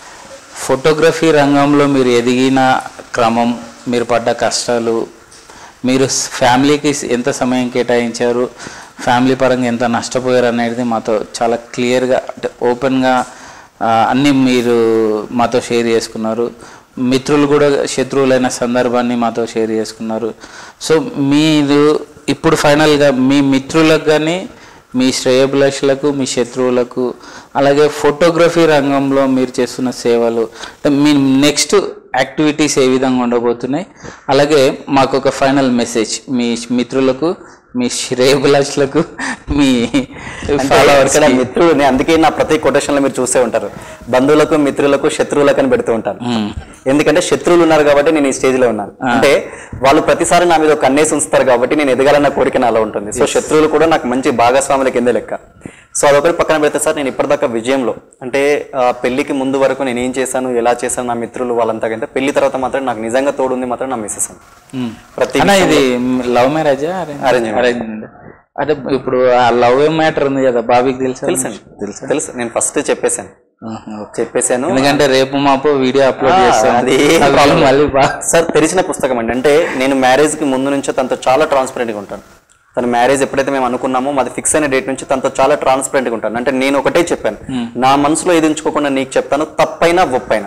ఫోటోగ్రఫీ రంగంలో మీరు ఎదిగిన క్రమం మీరు పడ్డ కష్టాలు మీరు స్- ఫ్యామిలీకి స్- ఎంత సమయం కేటాయించారు ఫ్యామిలీ పరంగా ఎంత నష్టపోయారు అనేది మాతో చాలా క్లియర్గా అంటే ఓపెన్గా అన్నీ మీరు మాతో షేర్ చేసుకున్నారు మిత్రులు కూడా శత్రువులైన సందర్భాన్ని మాతో షేర్ చేసుకున్నారు సో మీరు ఇప్పుడు ఫైనల్గా మీ మిత్రులకు కానీ మీ శ్రేయభిలాషులకు మీ శత్రువులకు అలాగే ఫోటోగ్రఫీ రంగంలో మీరు చేస్తున్న సేవలు అంటే మీ నెక్స్ట్ యాక్టివిటీస్ ఏ విధంగా ఉండబోతున్నాయి అలాగే మాకు ఒక ఫైనల్ మెసేజ్ మీ మిత్రులకు మీ శ్రేయభిలాషులకు మీ ఫాలోవర్స్ ఇక్కడ మిత్రులు నేను అందుకే నా ప్రతి కొటేషన్ లో మీరు చూసే ఉంటారు బంధువులకు మిత్రులకు శత్రువులకు అని పెడుతూ ఉంటాను ఎందుకంటే శత్రువులు ఉన్నారు కాబట్టి నేను ఈ స్టేజ్ లో ఉన్నాను అంటే వాళ్ళు ప్రతిసారి నా మీద ఒక కన్నేసి ఉంచుతారు కాబట్టి నేను ఎదగాలన్న కోరిక నాలో ఉంటుంది సో శత్రువులు కూడా నాకు మంచి భాగస్వాముల కింద లెక్క సో అదొకటి పక్కన పెడితే సార్ నేను ఇప్పటిదాకా విజయంలో అంటే ఆ, పెళ్లికి ముందు వరకు నేను ఏం చేశాను ఎలా చేశాను నా మిత్రులు వాళ్ళంతా కంటే పెళ్లి తర్వాత మాత్రం నాకు నిజంగా తోడుంది మాత్రం నా మిస్సెస్ అని. ప్రతి అన్న ఇది లవ్ మ్యారేజా Arrange అరేంజ్ అంటే ఇప్పుడు ఆ లవ్ మ్యాటర్ ఉంది కదా బాబీకి తెలుసా తెలుసండి తెలుసా తెలుసు నేను ఫస్ట్ చెప్పేశాను ఆహా, ఓకే. చెప్పేశాను ఎందుకంటే రేపు మాపు వీడియో అప్లోడ్ ఆ, చేస్తాం అది అవి problem. మళ్ళీ బా- సార్ తెరిచిన పుస్తకం అండి అంటే నేను మ్యారేజ్ కి ముందు నుంచే తనతో చాలా ట్రాన్స్పరెంట్గా ఉంటాను తన మ్యారేజ్ ఎప్పుడైతే మేము అనుకున్నామో మాది ఫిక్స్ అయిన డేట్ నుంచి తనతో చాలా ట్రాన్స్పరెంట్గా ఉంటాను అంటే నేను ఒకటే చెప్పాను నా మనసులో ఏది ఉంచుకోకుండా నీకు చెప్తాను తప్పైనా ఒప్పైనా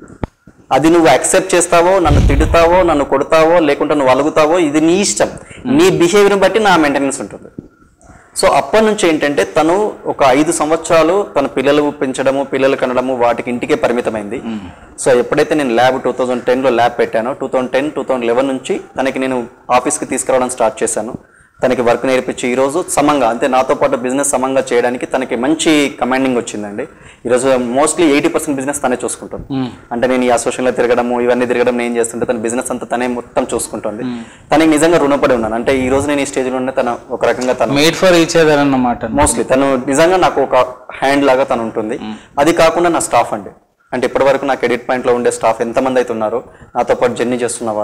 అది నువ్వు యాక్సెప్ట్ చేస్తావో నన్ను తిడతావో నన్ను కొడతావో లేకుంటే నువ్వు అలుగుతావో ఇది నీ ఇష్టం నీ బిహేవియర్ బట్టి నా మెయింటెనెన్స్ ఉంటుంది సో అప్పటి నుంచి ఏంటంటే తను ఒక ఐదు సంవత్సరాలు తన పిల్లలు పెంచడము పిల్లలు కనడము వాటికి ఇంటికే పరిమితమైంది సో ఎప్పుడైతే నేను ల్యాబ్ టూ థౌజండ్ టెన్లో ల్యాబ్ పెట్టానో two thousand ten two thousand eleven నుంచి తనకి నేను ఆఫీస్కి తీసుకురావడం స్టార్ట్ చేశాను తనకి వర్క్ నేర్పించి ఈరోజు సమంగా అంటే నాతో పాటు బిజినెస్ సమంగా చేయడానికి తనకి మంచి కమాండింగ్ వచ్చిందండి ఈరోజు మోస్ట్లీ ఎయిటీ పర్సెంట్ బిజినెస్ తనే చూసుకుంటుంది అంటే నేను ఈ అసోసియేషన్లో తిరగడము ఇవన్నీ తిరగడం నేను చేస్తుంటే తన బిజినెస్ అంతా తనే మొత్తం చూసుకుంటుంది తనకి నిజంగా రుణపడి ఉన్నాను అంటే ఈ రోజు నేను ఈ స్టేజ్లో ఉండే తన ఒక రకంగా తను మేడ్ ఫర్ ఈచ్ అదర్ అన్నమాట మోస్ట్లీ తను నిజంగా నాకు ఒక హ్యాండ్ లాగా తను ఉంటుంది అది కాకుండా నా స్టాఫ్ అండి అంటే ఇప్పటివరకు నాకు ఎడిట్ పాయింట్లో ఉండే స్టాఫ్ ఎంతమంది అయితే ఉన్నారో నాతో పాటు జర్నీ చేస్తున్న వాళ్ళు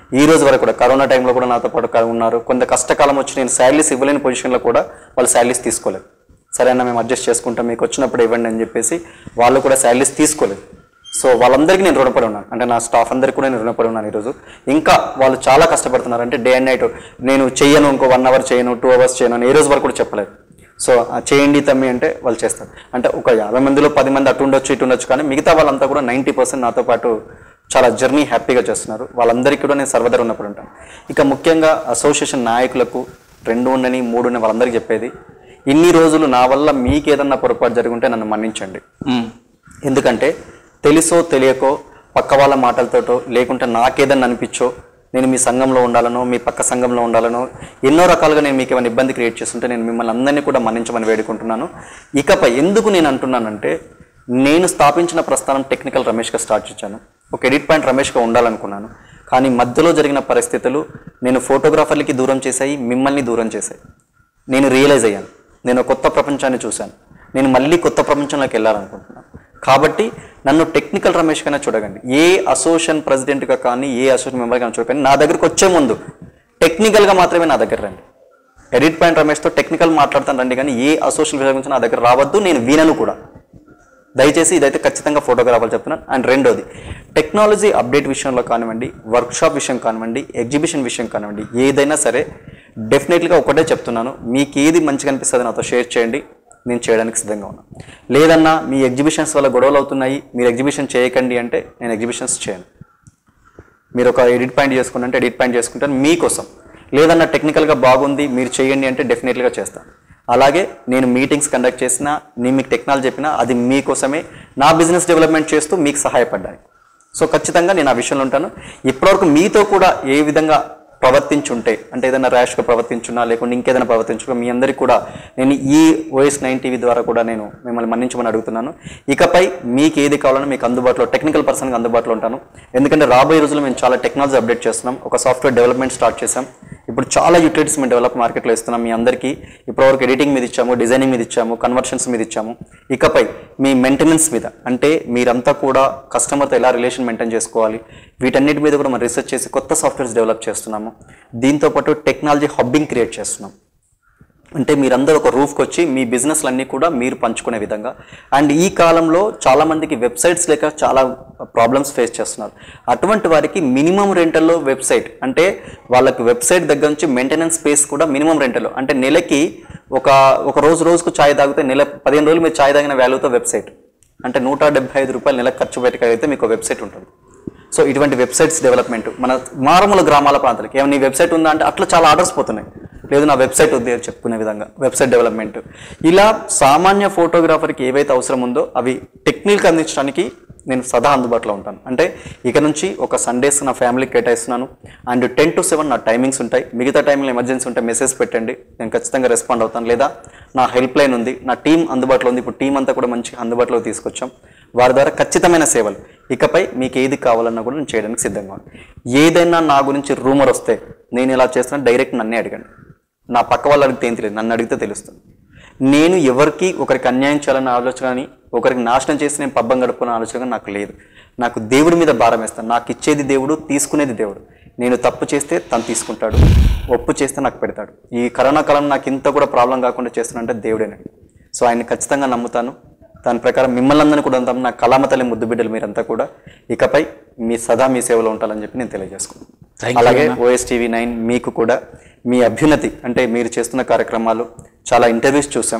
ఈ రోజు వరకు కూడా కరోనా టైంలో కూడా నాతో పాటు క- ఉన్నారు కొంత కష్టకాలం వచ్చి నేను శాలరీస్ ఇవ్వలేని పొజిషన్లో కూడా వాళ్ళు శాలరీస్ తీసుకోలేదు సరే అన్న మేము అడ్జస్ట్ చేసుకుంటాం మీకు వచ్చినప్పుడు ఇవ్వండి అని చెప్పేసి వాళ్ళు కూడా శాలరీస్ తీసుకోలేదు సో వాళ్ళందరికీ నేను రుణపడి ఉన్నాను అంటే నా స్టాఫ్ అందరికీ కూడా నేను రుణపడి ఉన్నాను ఈరోజు ఇంకా వాళ్ళు చాలా కష్టపడుతున్నారు అంటే డే అండ్ నైట్ నేను చెయ్యను ఇంకో వన్ అవర్ చేయను టూ అవర్స్ చేయను అని ఏ రోజు వరకు కూడా చెప్పలేదు సో ఆ చేయండి తమ్మి అంటే వాళ్ళు చేస్తారు అంటే ఒక యాభై మందిలో పది మంది అటు ఉండొచ్చు ఇటు ఉండొచ్చు కానీ మిగతా వాళ్ళంతా కూడా నైంటీ పర్సెంట్ నాతో పాటు చాలా జర్నీ హ్యాపీగా చేస్తున్నారు వాళ్ళందరికీ కూడా నేను సర్వదర్ ఉన్నప్పుడు ఉంటాను ఇక ముఖ్యంగా అసోసియేషన్ నాయకులకు రెండు ఉండని మూడు ఉండని వాళ్ళందరికీ చెప్పేది ఇన్ని రోజులు నా వల్ల మీకు ఏదన్నా పొరపాటు జరుగుంటే నన్ను మన్నించండి ఉమ్, ఎందుకంటే తెలుసో తెలియకో పక్క వాళ్ళ మాటలతోటో లేకుంటే నాకేదన్నా అనిపించో నేను మీ సంఘంలో ఉండాలనో మీ పక్క సంఘంలో ఉండాలనో ఎన్నో రకాలుగా నేను మీకు ఏమైనా ఇబ్బంది క్రియేట్ చేస్తుంటే నేను మిమ్మల్ని అందరినీ కూడా మన్నించమని వేడుకుంటున్నాను ఇకపై ఎందుకు నేను అంటున్నానంటే నేను స్థాపించిన ప్రస్థానం టెక్నికల్ రమేష్గా స్టార్ట్ చేశాను ఒక ఎడిట్ పాయింట్ రమేష్గా ఉండాలనుకున్నాను కానీ మధ్యలో జరిగిన పరిస్థితులు నేను ఫోటోగ్రాఫర్లకి దూరం చేశాయి మిమ్మల్ని దూరం చేశాయి నేను రియలైజ్ అయ్యాను నేను ఒక కొత్త ప్రపంచాన్ని చూశాను నేను మళ్ళీ కొత్త ప్రపంచంలోకి వెళ్ళాలనుకుంటున్నాను కాబట్టి నన్ను టెక్నికల్ రమేష్ కన్నా చూడకండి ఏ అసోసియేషన్ ప్రెసిడెంట్గా కానీ ఏ అసోసియేషన్ మెంబర్ కానీ చూడకండి నా దగ్గరికి వచ్చే ముందు టెక్నికల్గా మాత్రమే నా దగ్గర రండి ఎడిట్ పాయింట్ రమేష్తో టెక్నికల్ మాట్లాడతాను రండి కానీ ఏ అసోసియేషన్ విషయం గురించి నా దగ్గర రావద్దు నేను వినను కూడా దయచేసి ఇదైతే ఖచ్చితంగా ఫోటోగ్రాఫర్లు చెప్తున్నాను అండ్ రెండోది టెక్నాలజీ అప్డేట్ విషయంలో కానివ్వండి వర్క్షాప్ విషయం కానివ్వండి ఎగ్జిబిషన్ విషయం కానివ్వండి ఏదైనా సరే డెఫినెట్గా ఒకటే చెప్తున్నాను మీకు ఏది మంచిగా అనిపిస్తుంది నాతో షేర్ చేయండి నేను చేయడానికి సిద్ధంగా ఉన్నాను లేదన్నా మీ ఎగ్జిబిషన్స్ వల్ల గొడవలు అవుతున్నాయి మీరు ఎగ్జిబిషన్ చేయకండి అంటే నేను ఎగ్జిబిషన్స్ చేయను మీరు ఒక ఎడిట్ పాయింట్ చేసుకుంటే ఎడిట్ పాయింట్ చేసుకుంటాను మీకోసం లేదన్నా టెక్నికల్గా బాగుంది మీరు చేయండి అంటే డెఫినెట్గా చేస్తాను అలాగే నేను మీటింగ్స్ కండక్ట్ చేసినా నేను మీకు టెక్నాలజీ చెప్పినా అది మీకోసమే నా బిజినెస్ డెవలప్మెంట్ చేస్తూ మీకు సహాయపడ్డాను సో ఖచ్చితంగా నేను ఆ విషయంలో ఉంటాను ఇప్పటివరకు మీతో కూడా ఏ విధంగా ప్రవర్తించుంటే అంటే ఏదైనా ర్యాష్గా ప్రవర్తించున్నా లేకుంటే ఇంకేదైనా ప్రవర్తించున్నా మీ అందరికీ కూడా నేను ఈ ఓఎస్ నైన్ టీవీ ద్వారా కూడా నేను మిమ్మల్ని మన్నించమని అడుగుతున్నాను ఇకపై మీకు ఏది కావాలన్నా మీకు అందుబాటులో టెక్నికల్ పర్సన్గా అందుబాటులో ఉంటాను ఎందుకంటే రాబోయే రోజుల్లో మేము చాలా టెక్నాలజీ అప్డేట్ చేస్తున్నాం ఒక సాఫ్ట్వేర్ డెవలప్మెంట్ స్టార్ట్ చేసాం ఇప్పుడు చాలా యూటిలిటీస్ మేము డెవలప్ మార్కెట్లో ఇస్తున్నాం మీ అందరికీ ఇప్పటివరకు ఎడిటింగ్ మీద ఇచ్చాము డిజైనింగ్ మీద ఇచ్చాము కన్వర్షన్స్ మీద ఇచ్చాము ఇకపై మీ మెయింటెనెన్స్ మీద అంటే మీరంతా కూడా కస్టమర్తో ఎలా రిలేషన్ మెయింటైన్ చేసుకోవాలి వీటన్నిటి మీద కూడా మనం రీసెర్చ్ చేసి కొత్త సాఫ్ట్వేర్స్ డెవలప్ చేస్తున్నాము దీంతో పాటు టెక్నాలజీ హబ్బింగ్ క్రియేట్ చేస్తున్నాం అంటే మీరందరూ ఒక రూఫ్కి వచ్చి మీ బిజినెస్లన్నీ కూడా మీరు పంచుకునే విధంగా అండ్ ఈ కాలంలో చాలా మందికి వెబ్సైట్స్ లేక చాలా ప్రాబ్లమ్స్ ఫేస్ చేస్తున్నారు అటువంటి వారికి మినిమం రెంటల్లో వెబ్సైట్ అంటే వాళ్ళకి వెబ్సైట్ దగ్గర నుంచి మెయింటెనెన్స్ స్పేస్ కూడా మినిమం రెంటల్లో అంటే నెలకి ఒక ఒక రోజు రోజుకు ఛాయ్ తాగితే నెల పదిహేను రోజులు మీరు ఛాయ్ తాగిన వాల్యూతో వెబ్సైట్ అంటే నూట డెబ్బై ఐదు రూపాయలు నెలకు ఖర్చు పెట్టగలిగితే మీకు వెబ్సైట్ ఉంటుంది సో ఇటువంటి వెబ్సైట్స్ డెవలప్మెంట్ మన మారుమూల గ్రామాల ప్రాంతాలకి ఏమైనా నీ వెబ్సైట్ ఉందా అంటే అట్లా చాలా ఆర్డర్స్ పోతున్నాయి లేదు నా వెబ్సైట్ ఉంది అని చెప్పుకునే విధంగా వెబ్సైట్ డెవలప్మెంట్ ఇలా సామాన్య ఫోటోగ్రాఫర్కి ఏవైతే అవసరం ఉందో అవి టెక్నిక్ అందించడానికి నేను సదా అందుబాటులో ఉంటాను అంటే ఇక నుంచి ఒక సండేస్ నా ఫ్యామిలీకి కేటాయిస్తున్నాను అండ్ టెన్ టు సెవెన్ నా టైమింగ్స్ ఉంటాయి మిగతా టైంలో ఎమర్జెన్సీ ఉంటే మెసేజ్ పెట్టండి నేను ఖచ్చితంగా రెస్పాండ్ అవుతాను లేదా నా హెల్ప్ లైన్ ఉంది నా టీం అందుబాటులో ఉంది ఇప్పుడు టీం అంతా కూడా మంచిగా అందుబాటులోకి తీసుకొచ్చాం వారి ద్వారా ఖచ్చితమైన సేవలు ఇకపై మీకు ఏది కావాలన్నా కూడా నేను చేయడానికి సిద్ధంగా ఉన్నాను ఏదైనా నా గురించి రూమర్ వస్తే నేను ఇలా చేస్తున్నా డైరెక్ట్ నన్నే అడగండి నా పక్క వాళ్ళు అడిగితే ఏం తెలియదు నన్ను అడిగితే తెలుస్తుంది నేను ఎవరికి ఒకరికి అన్యాయం చేయాలన్న ఆలోచన కానీ ఒకరికి నాశనం చేసి నేను పబ్బం గడుపుకున్న ఆలోచన కానీ నాకు లేదు నాకు దేవుడి మీద భారం వేస్తాను నాకు ఇచ్చేది దేవుడు తీసుకునేది దేవుడు నేను తప్పు చేస్తే తను తీసుకుంటాడు ఒప్పు చేస్తే నాకు పెడతాడు ఈ కరోనా కాలం నాకు ఇంత కూడా ప్రాబ్లం కాకుండా చేస్తున్నంటే దేవుడేనండి సో ఆయన ఖచ్చితంగా నమ్ముతాను దాని ప్రకారం మిమ్మల్ని అందరినీ కూడా అంతాం నా కళామ తల్లి ముద్దు బిడ్డలు మీరంతా కూడా ఇకపై మీ సదా మీ సేవలో ఉంటారని చెప్పి నేను తెలియజేసుకున్నాను Thank you, అలాగే ఓఎస్ టీవీ నైన్ మీకు కూడా మీ అభ్యున్నతి అంటే మీరు చేస్తున్న కార్యక్రమాలు చాలా ఇంటర్వ్యూస్ చూసాం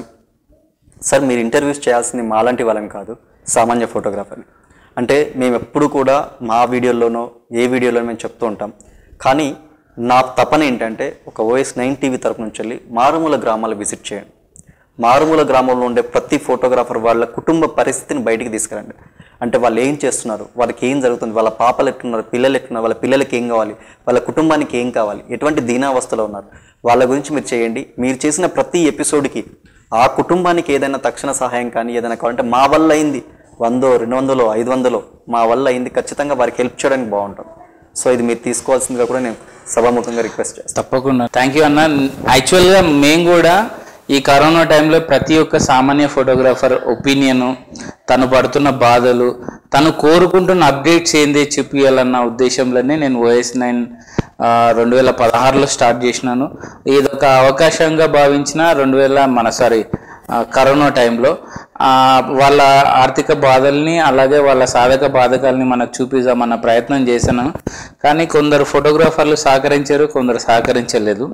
సార్ మీరు ఇంటర్వ్యూస్ చేయాల్సింది మాలాంటి వాళ్ళని కాదు సామాన్య ఫోటోగ్రాఫర్ని అంటే మేము ఎప్పుడు కూడా మా వీడియోల్లోనో ఏ వీడియోలోనో మేము చెప్తూ ఉంటాం కానీ నా తపన ఏంటంటే ఒక ఓఎస్ నైన్ టీవీ తరపు నుంచి వెళ్ళి మారుమూల గ్రామాలు విజిట్ చేయండి మారుమూల గ్రామంలో ఉండే ప్రతి ఫోటోగ్రాఫర్ వాళ్ళ కుటుంబ పరిస్థితిని బయటికి తీసుకురండి అంటే వాళ్ళు ఏం చేస్తున్నారు వాళ్ళకి ఏం జరుగుతుంది వాళ్ళ పాపలు ఎట్లున్నారు పిల్లలు ఎట్లున్నారు వాళ్ళ పిల్లలకి ఏం కావాలి వాళ్ళ కుటుంబానికి ఏం కావాలి ఎటువంటి దీనావస్థలో ఉన్నారు వాళ్ళ గురించి మీరు చేయండి మీరు చేసిన ప్రతి ఎపిసోడ్కి ఆ కుటుంబానికి ఏదైనా తక్షణ సహాయం కానీ ఏదైనా కావాలంటే మా వల్ల అయింది వందో రెండు వందలో ఐదు వందలో మా వల్ల అయింది ఖచ్చితంగా వారికి హెల్ప్ చేయడానికి బాగుంటాం సో ఇది మీరు తీసుకోవాల్సిందిగా కూడా నేను సభాముఖంగా రిక్వెస్ట్ చేస్తాను తప్పకుండా థ్యాంక్ యూ అన్న యాక్చువల్గా మేము కూడా ఈ కరోనా టైంలో ప్రతి ఒక్క సామాన్య ఫోటోగ్రాఫర్ ఒపీనియను తను పడుతున్న బాధలు తను కోరుకుంటున్న అప్డేట్స్ ఏంది చూపించాలన్న ఉద్దేశంలోనే నేను ఓఎస్ నైన్ రెండు వేల పదహారులో స్టార్ట్ చేసినాను ఇదొక అవకాశంగా భావించిన రెండు వేల మన సారీ ఆ, కరోనా టైంలో ఆ, వాళ్ళ ఆర్థిక బాధల్ని అలాగే వాళ్ళ సాధక బాధకాలని మనకు చూపిద్దామన్న ప్రయత్నం చేశాను కానీ కొందరు ఫోటోగ్రాఫర్లు సహకరించారు కొందరు సహకరించలేదు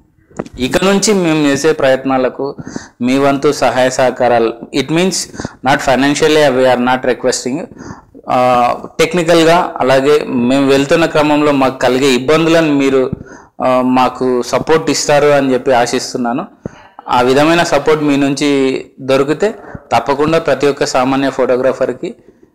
ఇక నుంచి మేము చేసే ప్రయత్నాలకు మీ వంతు సహాయ సహకారాలు it means not financially we're not requesting టెక్నికల్గా అలాగే మేము వెళ్తున్న క్రమంలో మాకు కలిగే ఇబ్బందులను మీరు ఆ, మాకు సపోర్ట్ ఇస్తారు అని చెప్పి ఆశిస్తున్నాను ఆ విధమైన సపోర్ట్ మీ నుంచి దొరికితే తప్పకుండా ప్రతి ఒక్క సామాన్య ఫోటోగ్రాఫర్కి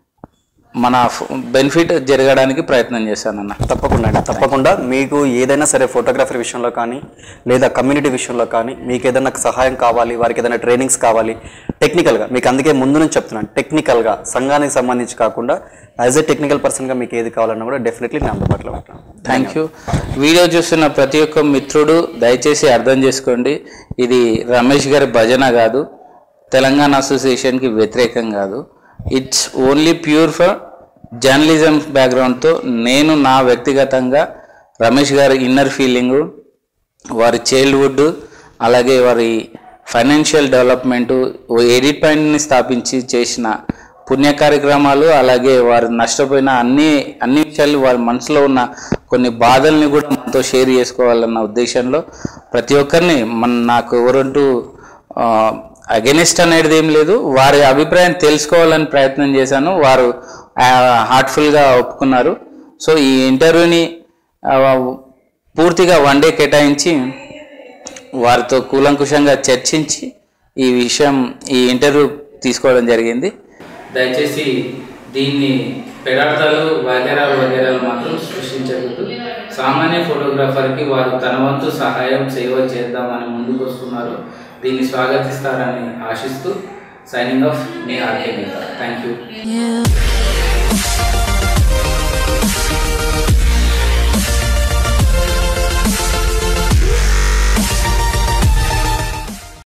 మన బెనిఫిట్ జరగడానికి ప్రయత్నం చేశానన్న తప్పకుండా అండి తప్పకుండా మీకు ఏదైనా సరే ఫోటోగ్రఫీ విషయంలో కానీ లేదా కమ్యూనిటీ విషయంలో కానీ మీకు ఏదైనా సహాయం కావాలి వారికి ఏదైనా ట్రైనింగ్స్ కావాలి టెక్నికల్గా మీకు అందుకే ముందు నుంచి చెప్తున్నాను టెక్నికల్గా సంఘానికి సంబంధించి కాకుండా యాజ్ ఏ టెక్నికల్ పర్సన్గా మీకు ఏది కావాలన్నా కూడా డెఫినెట్లీ నేను అందుబాటులో ఉంటాను థ్యాంక్ యూ వీడియో చూస్తున్న ప్రతి ఒక్క మిత్రుడు దయచేసి అర్థం చేసుకోండి ఇది రమేష్ గారి భజన కాదు తెలంగాణ అసోసియేషన్కి వ్యతిరేకం కాదు it's only pure for journalism బ్యాక్గ్రౌండ్తో నేను నా వ్యక్తిగతంగా రమేష్ గారి ఇన్నర్ ఫీలింగు వారి చైల్డ్హుడ్ అలాగే వారి ఫైనాన్షియల్ డెవలప్మెంటు ఓ ఎడిట్ పాయింట్ని స్థాపించి చేసిన పుణ్య కార్యక్రమాలు అలాగే వారు నష్టపోయిన అన్ని అన్ని విషయాలు వారి మనసులో ఉన్న కొన్ని బాధల్ని కూడా మనతో షేర్ చేసుకోవాలన్న ఉద్దేశంలో ప్రతి ఒక్కరిని మన నాకు ఎవరంటూ అగెనిస్ట్ అనేది ఏం లేదు వారి అభిప్రాయం తెలుసుకోవాలని ప్రయత్నం చేశాను వారు హార్ట్ఫుల్గా ఒప్పుకున్నారు సో ఈ ఇంటర్వ్యూని ఆ, పూర్తిగా వన్ డే కేటాయించి వారితో కూలంకుషంగా చర్చించి ఈ విషయం ఈ ఇంటర్వ్యూ తీసుకోవడం జరిగింది దయచేసి దీన్ని పెడార్థాలు వగేరాలు వగేరాలు మాత్రం సృష్టించకూడదు సామాన్య ఫోటోగ్రాఫర్కి వారు తన వంతు సహాయం సేవ చేద్దామని ముందుకు వస్తున్నారు దీన్ని స్వాగతిస్తారని ఆశిస్తూ సైనింగ్ ఆఫ్ మీ ఆర్కే థ్యాంక్ యూ you.